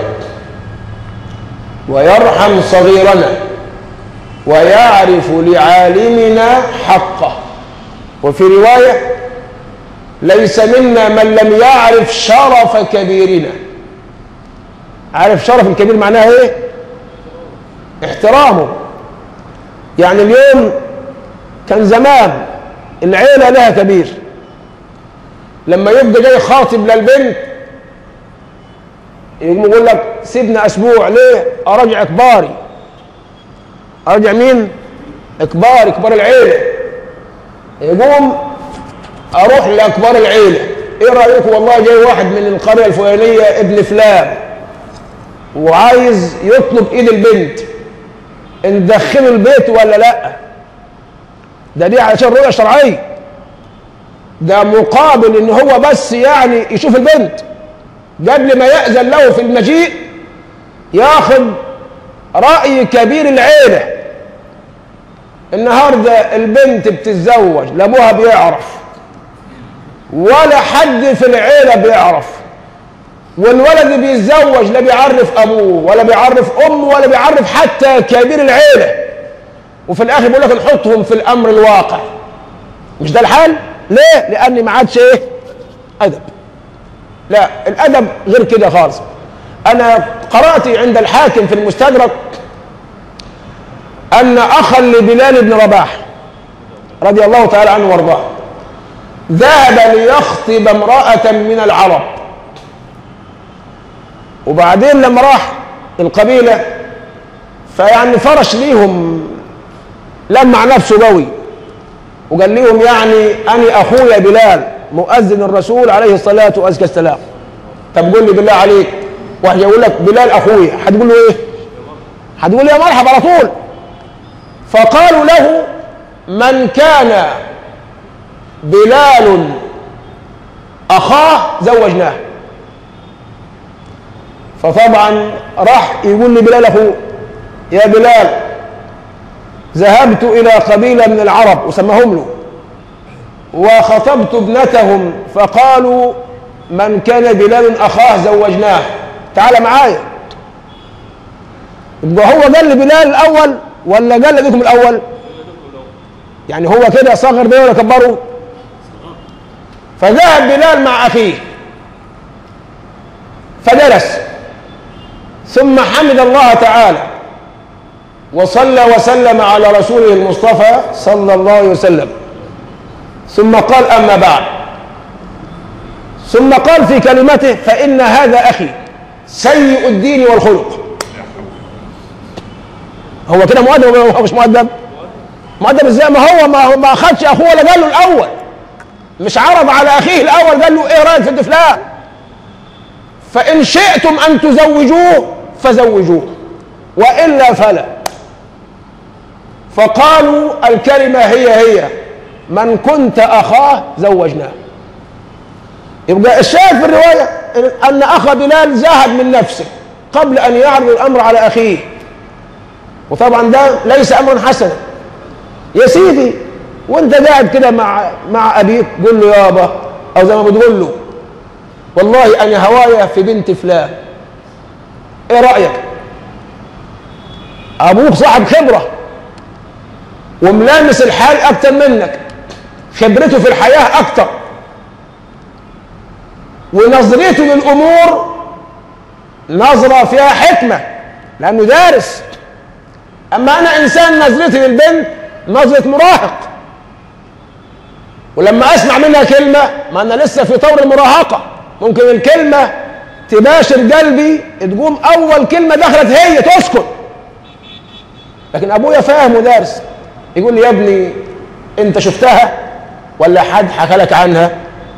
ويرحم صغيرنا ويعرف لعالمنا حقه وفي رواية ليس منا من لم يعرف شرف كبيرنا عارف شرف الكبير معناها ايه احترامه يعني اليوم كان زمان العيلة لها كبير لما يبقى جاي خاطب للبنت يقوم يقول لك سيبنا اسبوع ليه اراجع كباري اراجع مين كبار كبار العيله يقوم اروح لاكبار العيله ايه رايكم والله جاي واحد من القريه الفلانيه ابن فلان وعايز يطلب ايد البنت ندخله البيت ولا لا ده دي علشان رؤيه شرعيه ده مقابل ان هو بس يعني يشوف البنت قبل ما يأذن له في المجيء ياخذ رأي كبير العيلة النهاردة البنت بتتزوج لا ابوها بيعرف ولا حد في العيلة بيعرف والولد بيتزوج لا بيعرف ابوه ولا بيعرف امه ولا بيعرف حتى كبير العيلة وفي الاخر بيقول لك نحطهم في الامر الواقع مش ده الحال ليه لان ما عادش ايه ادب لا الادب غير كده خالص انا قرات عند الحاكم في المستدرك ان اخا لبلال بن رباح رضي الله تعالى عنه وارضاه ذهب ليخطب امراه من العرب وبعدين لما راح القبيله فيعني فرش ليهم لمع نفسه قوي وقال لهم يعني اني اخويا بلال مؤذن الرسول عليه الصلاه والسلام طب قول لي بالله عليك واحد يقول لك بلال اخويا هتقول له ايه هتقول له يا مرحبا على طول فقالوا له من كان بلال اخاه زوجناه فطبعا راح يقول لي بلال اخوه يا بلال ذهبت الى قبيله من العرب وسماهم له وخطبت ابنتهم فقالوا من كان بلال اخاه زوجناه تعال معايا يبقى هو قال لبلال الاول ولا قال لابيكم الاول يعني هو كده صغر بيه ولا كبره فذهب بلال مع اخيه فجلس ثم حمد الله تعالى وصلى وسلم على رسوله المصطفى صلى الله عليه وسلم ثم قال اما بعد ثم قال في كلمته فان هذا اخي سيء الدين والخلق هو كده مؤدب ولا هو مش مؤدب مؤدب ازاي ما هو ما ما اخدش اخوه ولا قال له الاول مش عرض على اخيه الاول قال له ايه رايك في فلان فان شئتم ان تزوجوه فزوجوه والا فلا فقالوا الكلمه هي هي من كنت اخاه زوجناه يبقى الشاهد في الروايه ان اخا بلال زاهد من نفسه قبل ان يعرض الامر على اخيه وطبعا ده ليس امرا حسنا يا سيدي وانت قاعد كده مع مع ابيك قول له يابا او زي ما بتقول له والله انا هوايا في بنت فلان ايه رايك ابوك صاحب خبره وملامس الحال اكتر منك خبرته في الحياه اكتر ونظرته للامور نظره فيها حكمه لانه دارس اما انا انسان نظرتي للبنت نظره مراهق ولما اسمع منها كلمه ما انا لسه في طور المراهقه ممكن الكلمه تباشر قلبي تقوم اول كلمه دخلت هي تسكت لكن ابويا فاهم ودارس يقول لي يا ابني انت شفتها ولا حد حكى لك عنها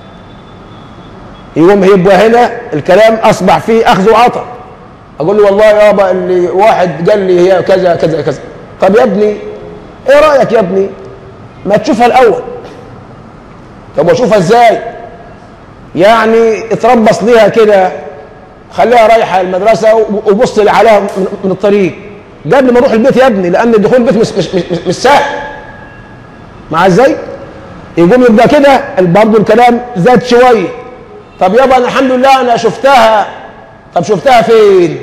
يقوم يبقى هنا الكلام اصبح فيه اخذ وعطاء اقول له والله يابا اللي واحد قال لي هي كذا كذا كذا طب يا ابني ايه رايك يا ابني ما تشوفها الاول طب واشوفها ازاي يعني اتربص ليها كده خليها رايحه المدرسه وبص عليها من- من الطريق قبل ما اروح البيت يا ابني لان دخول البيت مش مش مش, مش سهل مع ازاي يقوم يبقى كده برضه الكلام زاد شويه طب يابا انا الحمد لله انا شفتها طب شفتها فين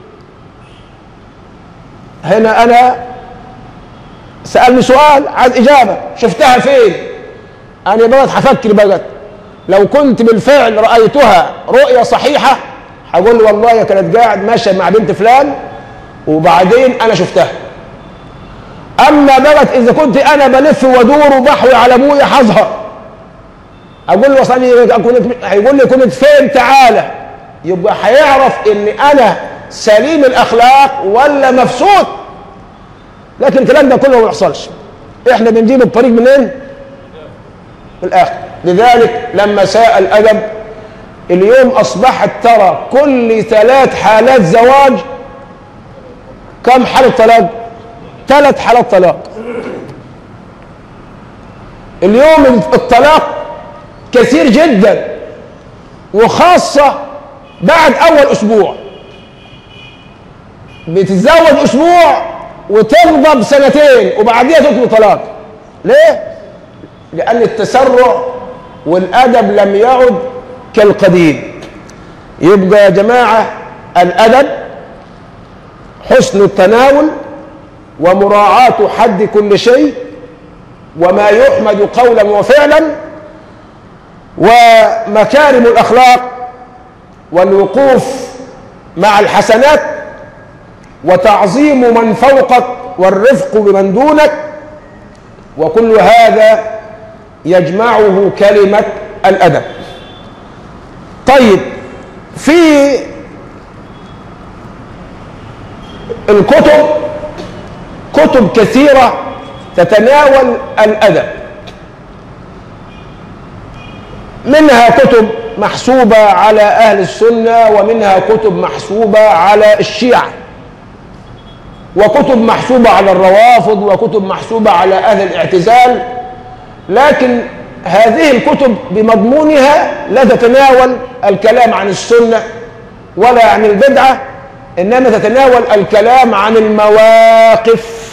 هنا انا سالني سؤال عايز اجابه شفتها فين انا بقى هفكر بقى لو كنت بالفعل رايتها رؤيه صحيحه هقول له والله كانت قاعد ماشيه مع بنت فلان وبعدين انا شفتها اما بقت اذا كنت انا بلف وادور وبحوي على ابويا هظهر اقول له وصلني كنت هيقول لي كنت فين تعالى يبقى هيعرف ان انا سليم الاخلاق ولا مفسود لكن الكلام ده كله ما بيحصلش احنا بنجيب الطريق منين من الاخر لذلك لما ساء الادب اليوم اصبحت ترى كل ثلاث حالات زواج كم حالة طلاق ثلاث حالات طلاق اليوم الطلاق كثير جدا وخاصة بعد أول أسبوع بتتزوج أسبوع وتغضب سنتين وبعديها تطلب طلاق ليه؟ لأن التسرع والأدب لم يعد كالقديم يبقى يا جماعة الأدب حسن التناول ومراعاة حد كل شيء وما يحمد قولا وفعلا ومكارم الأخلاق والوقوف مع الحسنات وتعظيم من فوقك والرفق بمن دونك وكل هذا يجمعه كلمة الأدب طيب في الكتب كتب كثيرة تتناول الأدب منها كتب محسوبة على أهل السنة ومنها كتب محسوبة على الشيعة وكتب محسوبة على الروافض وكتب محسوبة على أهل الاعتزال لكن هذه الكتب بمضمونها لا تتناول الكلام عن السنة ولا عن البدعة إنما تتناول الكلام عن المواقف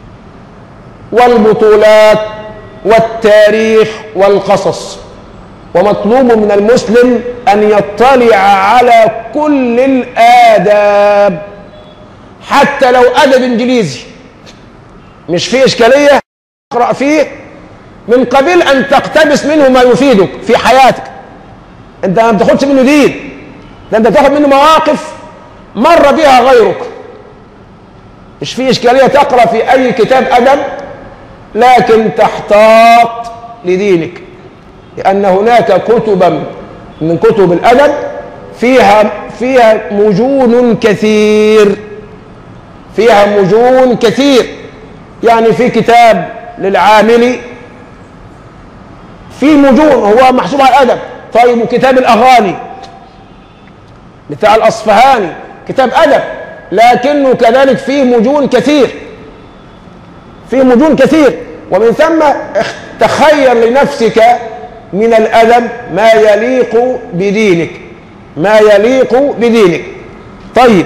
والبطولات والتاريخ والقصص ومطلوب من المسلم أن يطلع على كل الآداب حتى لو أدب إنجليزي مش فيه إشكالية اقرأ فيه من قبيل أن تقتبس منه ما يفيدك في حياتك أنت ما بتاخدش منه دين ده أنت بتاخد منه مواقف مر بها غيرك مش فيه إشكالية تقرأ في أي كتاب أدب لكن تحتاط لدينك لأن هناك كتبا من كتب الأدب فيها فيها مجون كثير فيها مجون كثير يعني في كتاب للعاملي في مجون هو محسوب على الأدب طيب وكتاب الأغاني بتاع الأصفهاني كتاب أدب لكنه كذلك فيه مجون كثير فيه مجون كثير ومن ثم تخير لنفسك من الأدب ما يليق بدينك ما يليق بدينك طيب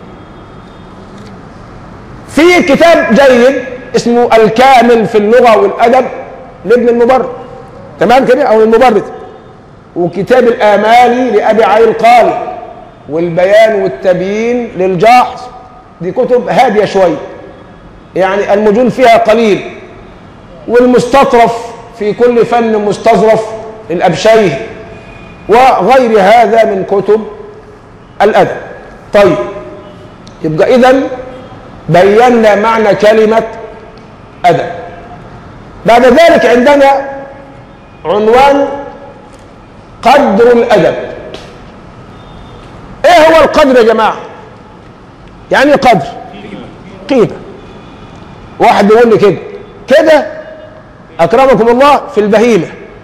في كتاب جيد اسمه الكامل في اللغة والأدب لابن المبرد تمام كده أو المبرد وكتاب الآمالي لأبي علي القاري والبيان والتبيين للجاحظ دي كتب هادية شوية يعني المجون فيها قليل والمستطرف في كل فن مستظرف للأبشيه وغير هذا من كتب الأدب طيب يبقى إذن بينا معنى كلمة أدب بعد ذلك عندنا عنوان قدر الأدب إيه هو القدر يا جماعة يعني قدر قيمة واحد يقول لي كده كده أكرمكم الله في البهيمة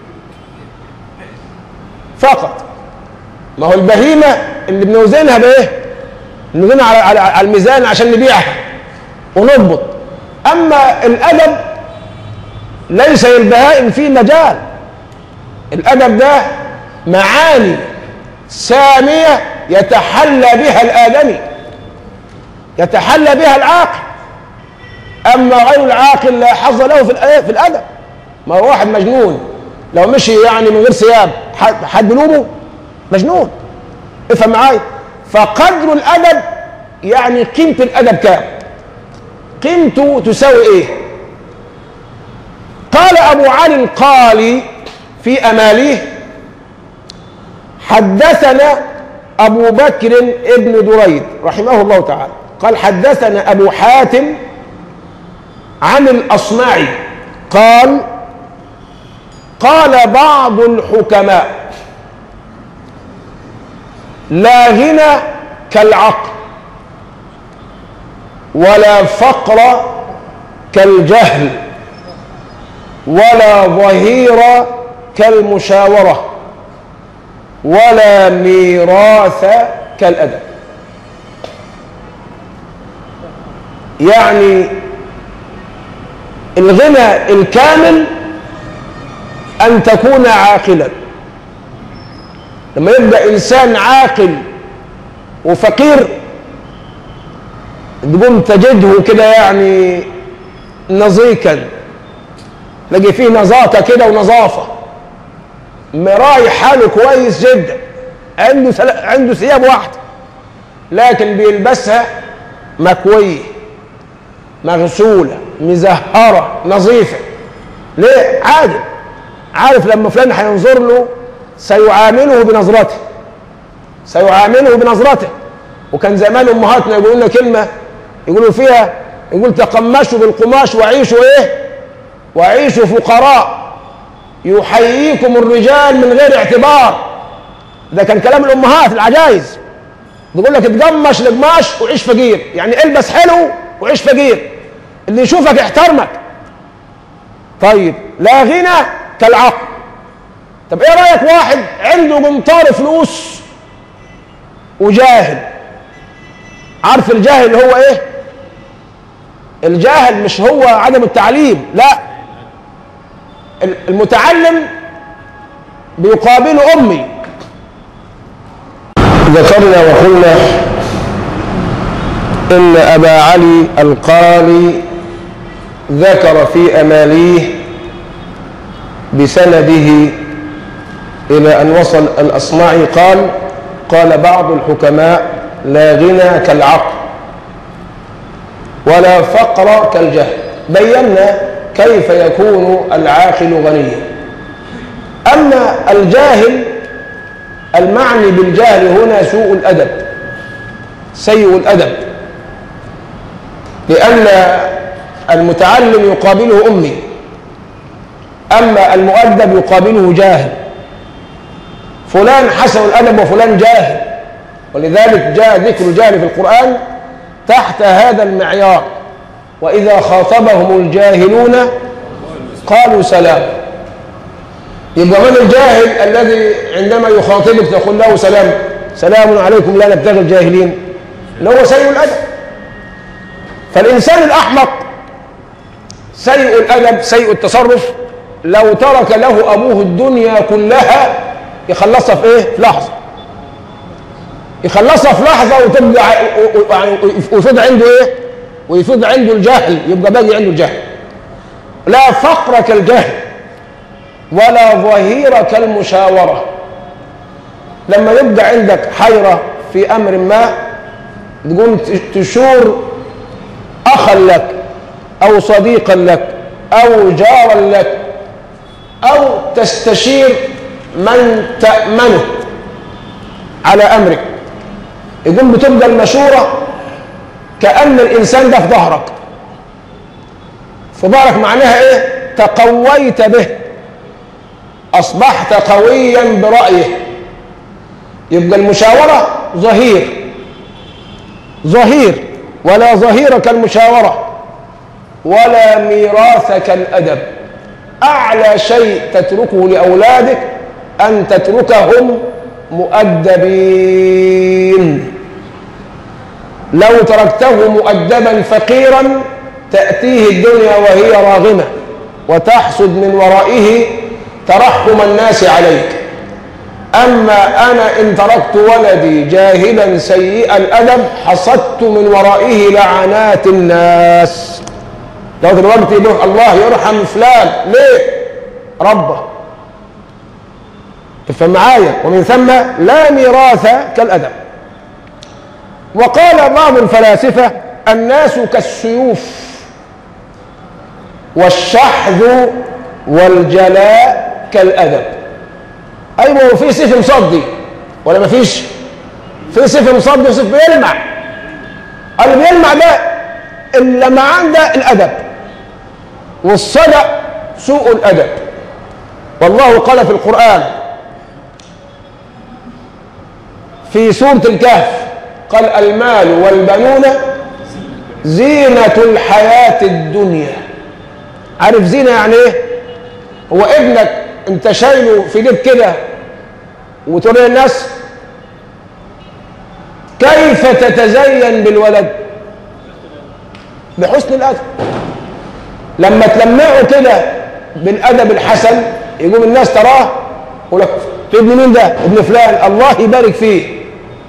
فقط ما هو البهيمة اللي بنوزنها بايه بنوزنها على, على, على الميزان عشان نبيعها ونضبط اما الادب ليس للبهائم فيه مجال الادب ده معاني سامية يتحلى بها الآدمي يتحلى بها العاقل أما غير العاقل لا حظ له في الأ- في الأدب ما هو واحد مجنون لو مشي يعني من غير ثياب حد- حد بلومه مجنون افهم معايا فقدر الأدب يعني قيمة الأدب كام قيمته تساوي إيه قال أبو علي القالي في أماليه حدثنا أبو بكر ابن دريد رحمه الله تعالى قال حدثنا أبو حاتم عن الأصمعي قال قال بعض الحكماء لا غنى كالعقل ولا فقر كالجهل ولا ظهير كالمشاوره ولا ميراث كالأدب يعني الغنى الكامل أن تكون عاقلا لما يبقى إنسان عاقل وفقير تقوم تجده كده يعني نظيكا تلاقي فيه نظافة كده ونظافة مراعي حاله كويس جدا عنده سل... عنده ثياب واحده لكن بيلبسها مكويه مغسوله مزهره نظيفه ليه عادل عارف لما فلان هينظر له سيعامله بنظرته سيعامله بنظرته وكان زمان امهاتنا يقولوا لنا كلمه يقولوا فيها يقول تقمشوا بالقماش وعيشوا ايه وعيشوا فقراء يحييكم الرجال من غير اعتبار ده كان كلام الامهات العجائز بيقول لك اتقمش القماش وعيش فقير يعني البس حلو وعيش فقير اللي يشوفك يحترمك طيب لا غنى كالعقل طب ايه رايك واحد عنده قنطار فلوس وجاهل عارف الجاهل اللي هو ايه الجاهل مش هو عدم التعليم لا المتعلم بيقابله امي ذكرنا وقلنا ان ابا علي القالي ذكر في اماليه بسنده الى ان وصل الاصمعي قال قال بعض الحكماء لا غنى كالعقل ولا فقر كالجهل بينا كيف يكون العاقل غنيا اما الجاهل المعني بالجهل هنا سوء الادب سيء الادب لان المتعلم يقابله امي اما المؤدب يقابله جاهل فلان حسن الادب وفلان جاهل ولذلك جاء ذكر الجهل في القران تحت هذا المعيار واذا خاطبهم الجاهلون قالوا سلام يبقى من الجاهل الذي عندما يخاطبك تقول له سلام سلام عليكم لا نبتغي الجاهلين اللي هو سيء الادب فالانسان الاحمق سيء الادب سيء التصرف لو ترك له ابوه الدنيا كلها يخلصها في ايه؟ في لحظه يخلصها في لحظه وتبقى ويفيض عنده ايه؟ ويفيض عنده الجهل يبقى باقي عنده الجهل لا فقر كالجهل ولا ظهير كالمشاورة لما يبقى عندك حيرة في أمر ما تقوم تشور أخا لك أو صديقا لك أو جارا لك أو تستشير من تأمنه على أمرك يقوم بتبقى المشورة كأن الإنسان ده في ظهرك في ظهرك معناها إيه؟ تقويت به أصبحت قويا برأيه يبقى المشاورة ظهير ظهير ولا ظهير كالمشاورة ولا ميراث كالأدب أعلى شيء تتركه لأولادك أن تتركهم مؤدبين لو تركته مؤدبا فقيرا تأتيه الدنيا وهي راغمة وتحصد من ورائه ترحم الناس عليك أما أنا إن تركت ولدي جاهلا سيء الأدب حصدت من ورائه لعنات الناس لو دلوقتي يقول الله يرحم فلان ليه ربه تفهم معايا ومن ثم لا ميراث كالأدب وقال بعض الفلاسفة الناس كالسيوف والشحذ والجلاء كالأدب أيوة هو في سيف مصدي ولا ما فيش في سيف مصدي وسيف بيلمع اللي بيلمع ده اللمعان ده الأدب والصدق سوء الأدب والله قال في القرآن في سورة الكهف قال المال والبنون زينة الحياة الدنيا عارف زينة يعني ايه هو ابنك انت شايله في ايديك كده وتقول للناس كيف تتزين بالولد بحسن الادب لما تلمعه كده بالادب الحسن يقوم الناس تراه يقول لك ابن مين ده ابن فلان الله يبارك فيه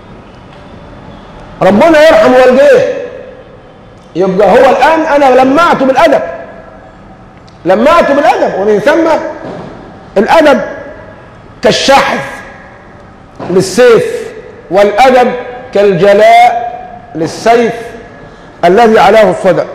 ربنا يرحم والديه يبقى هو الان انا لمعته بالادب لمعته بالادب ومن ثم الادب كالشحذ للسيف والادب كالجلاء للسيف الذي علاه الصدى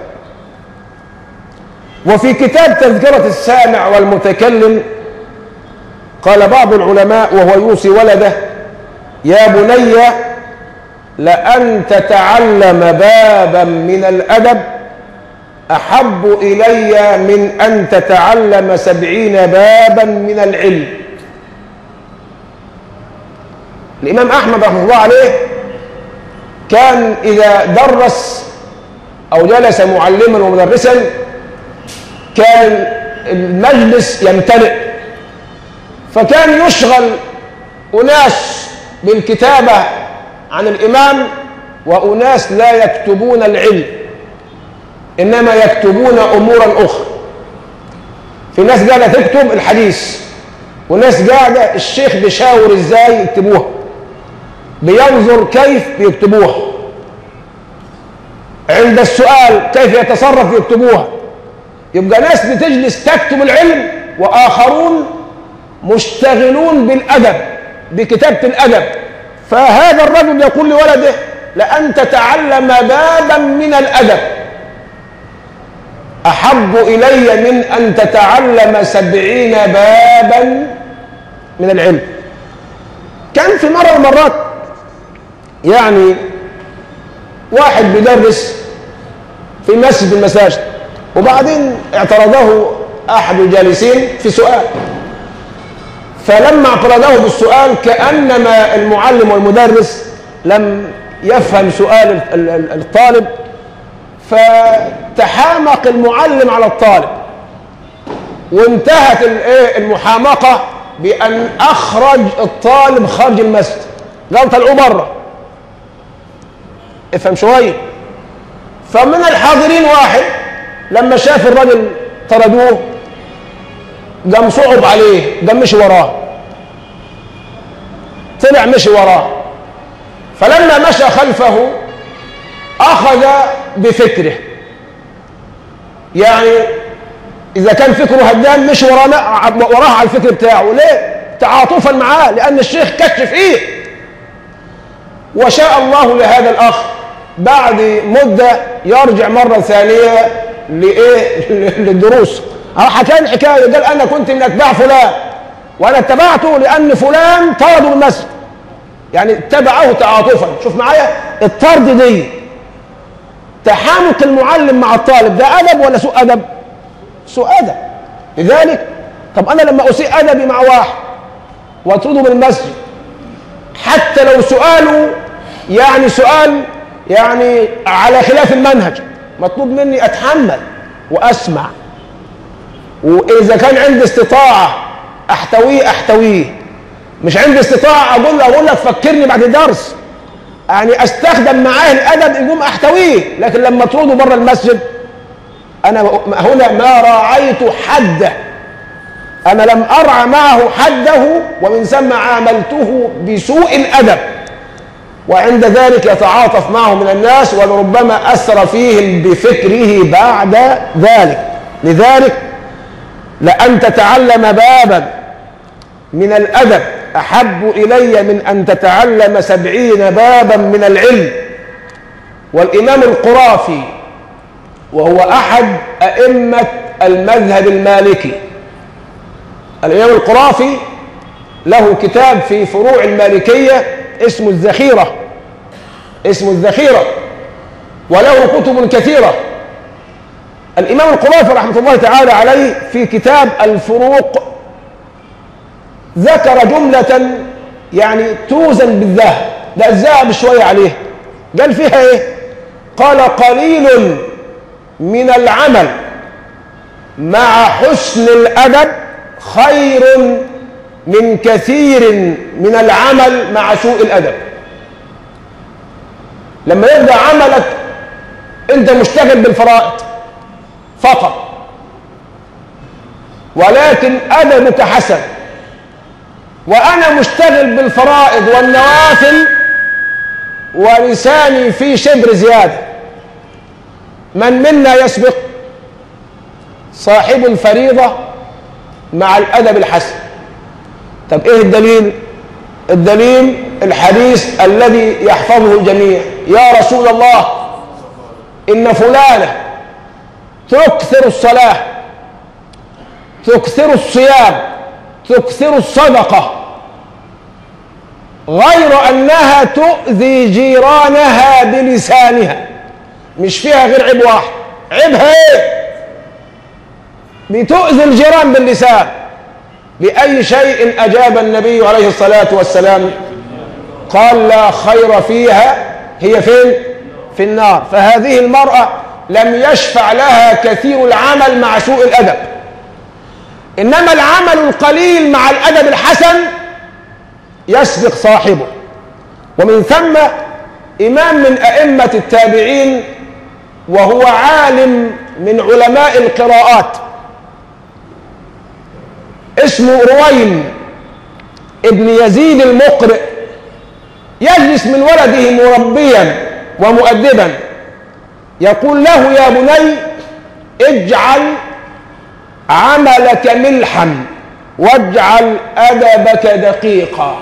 وفي كتاب تذكرة السامع والمتكلم قال بعض العلماء وهو يوصي ولده يا بني لأن تتعلم بابا من الأدب أحب إلي من أن تتعلم سبعين بابا من العلم الإمام أحمد رحمه الله عليه كان إذا درس أو جلس معلما ومدرسا كان المجلس يمتلئ فكان يشغل أناس بالكتابة عن الإمام وأناس لا يكتبون العلم إنما يكتبون أمورا أخرى في ناس قاعدة تكتب الحديث وناس قاعدة الشيخ بيشاور إزاي يكتبوها بينظر كيف يكتبوها عند السؤال كيف يتصرف يكتبوها يبقى ناس بتجلس تكتب العلم وآخرون مشتغلون بالأدب بكتابة الأدب فهذا الرجل يقول لولده لأن تتعلم بابا من الأدب أحب إلي من أن تتعلم سبعين بابا من العلم كان في مرة من المرات يعني واحد بيدرس في مسجد من المساجد وبعدين اعترضه أحد الجالسين في سؤال فلما اعترضه بالسؤال كأنما المعلم والمدرس لم يفهم سؤال الطالب فتحامق المعلم على الطالب وانتهت المحامقة بأن أخرج الطالب خارج المسجد قال طلعوه بره افهم شوية فمن الحاضرين واحد لما شاف الرجل طردوه قام صعب عليه قام مشي وراه طلع مشي وراه فلما مشى خلفه أخذ بفكره يعني إذا كان فكره هدام مش وراه وراه على الفكر بتاعه ليه؟ تعاطفا معاه لأن الشيخ كشف إيه وشاء الله لهذا الأخ بعد مدة يرجع مرة ثانية لإيه؟ للدروس حكى لي الحكاية قال أنا كنت من أتباع فلان وأنا اتبعته لأن فلان طرده من المسجد يعني اتبعه تعاطفا شوف معايا الطرد دي تحامق المعلم مع الطالب ده أدب ولا سوء أدب سوء أدب لذلك طب أنا لما أسيء أدبي مع واحد وأطرده من المسجد حتى لو سؤاله يعني سؤال يعني على خلاف المنهج مطلوب مني أتحمل وأسمع وإذا كان عندي استطاعة أحتويه أحتويه مش عندي استطاعة أقول له أقول لك فكرني بعد الدرس يعني أستخدم معاه الأدب يقوم أحتويه لكن لما تطرده بره المسجد أنا هنا ما راعيت حده أنا لم أرعى معه حده ومن ثم عاملته بسوء الأدب وعند ذلك يتعاطف معه من الناس ولربما أثر فيهم بفكره بعد ذلك لذلك لأن تتعلم بابا من الأدب أحب إلي من أن تتعلم سبعين بابا من العلم والإمام القرافي وهو أحد أئمة المذهب المالكي الإمام القرافي له كتاب في فروع المالكية اسمه الذخيرة اسمه الذخيرة وله كتب كثيرة الإمام القرافي رحمة الله تعالى عليه في كتاب الفروق ذكر جملة يعني توزن بالذهب ده الذهب شوية عليه قال فيها ايه قال قليل من العمل مع حسن الأدب خير من كثير من العمل مع سوء الأدب لما يبدأ عملك أنت مشتغل بالفرائض فقط ولكن أدبك حسن وأنا مشتغل بالفرائض والنوافل ولساني في شبر زيادة من منا يسبق صاحب الفريضة مع الأدب الحسن طب إيه الدليل الدليل الحديث الذي يحفظه الجميع يا رسول الله إن فلانة تكثر الصلاة تكثر الصيام تكثر الصدقة غير أنها تؤذي جيرانها بلسانها مش فيها غير عيب واحد عيبها ايه بتؤذي الجيران باللسان بأي شيء أجاب النبي عليه الصلاة والسلام قال لا خير فيها هي فين في النار فهذه المرأة لم يشفع لها كثير العمل مع سوء الأدب إنما العمل القليل مع الأدب الحسن يسبق صاحبه ومن ثم إمام من أئمة التابعين وهو عالم من علماء القراءات اسمه رويم ابن يزيد المقرئ يجلس من ولده مربيا ومؤدبا يقول له يا بني اجعل عملك ملحا واجعل أدبك دقيقا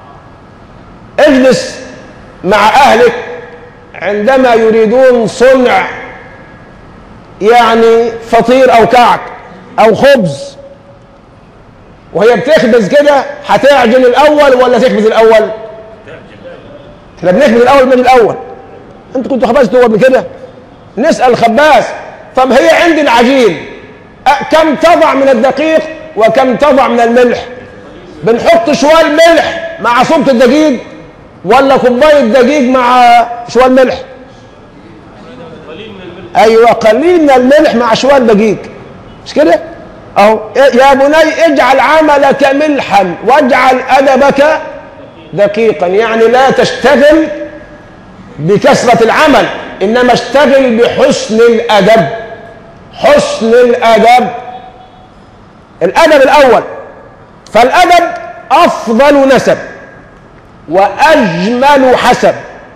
اجلس مع أهلك عندما يريدون صنع يعني فطير أو كعك أو خبز وهي بتخبز كده هتعجن الأول ولا تخبز الأول؟ احنا بنخبز الأول من الأول أنت كنت خبزته قبل كده؟ نسأل الخباز طب هي عندي العجين كم تضع من الدقيق وكم تضع من الملح بنحط شوال ملح مع صوبة الدقيق ولا كوباية دقيق مع شوال ملح ايوه قليل من الملح مع شوال دقيق مش كده اهو يا بني اجعل عملك ملحا واجعل ادبك دقيقا يعني لا تشتغل بكثرة العمل انما اشتغل بحسن الادب حسن الادب الادب الاول فالادب افضل نسب واجمل حسب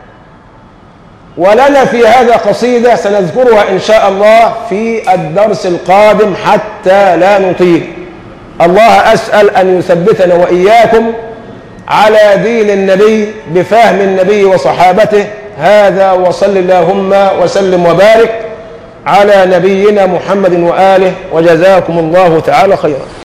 ولنا في هذا قصيده سنذكرها ان شاء الله في الدرس القادم حتى لا نطيل الله اسال ان يثبتنا واياكم على دين النبي بفهم النبي وصحابته هذا وصل اللهم وسلم وبارك على نبينا محمد واله وجزاكم الله تعالى خيرا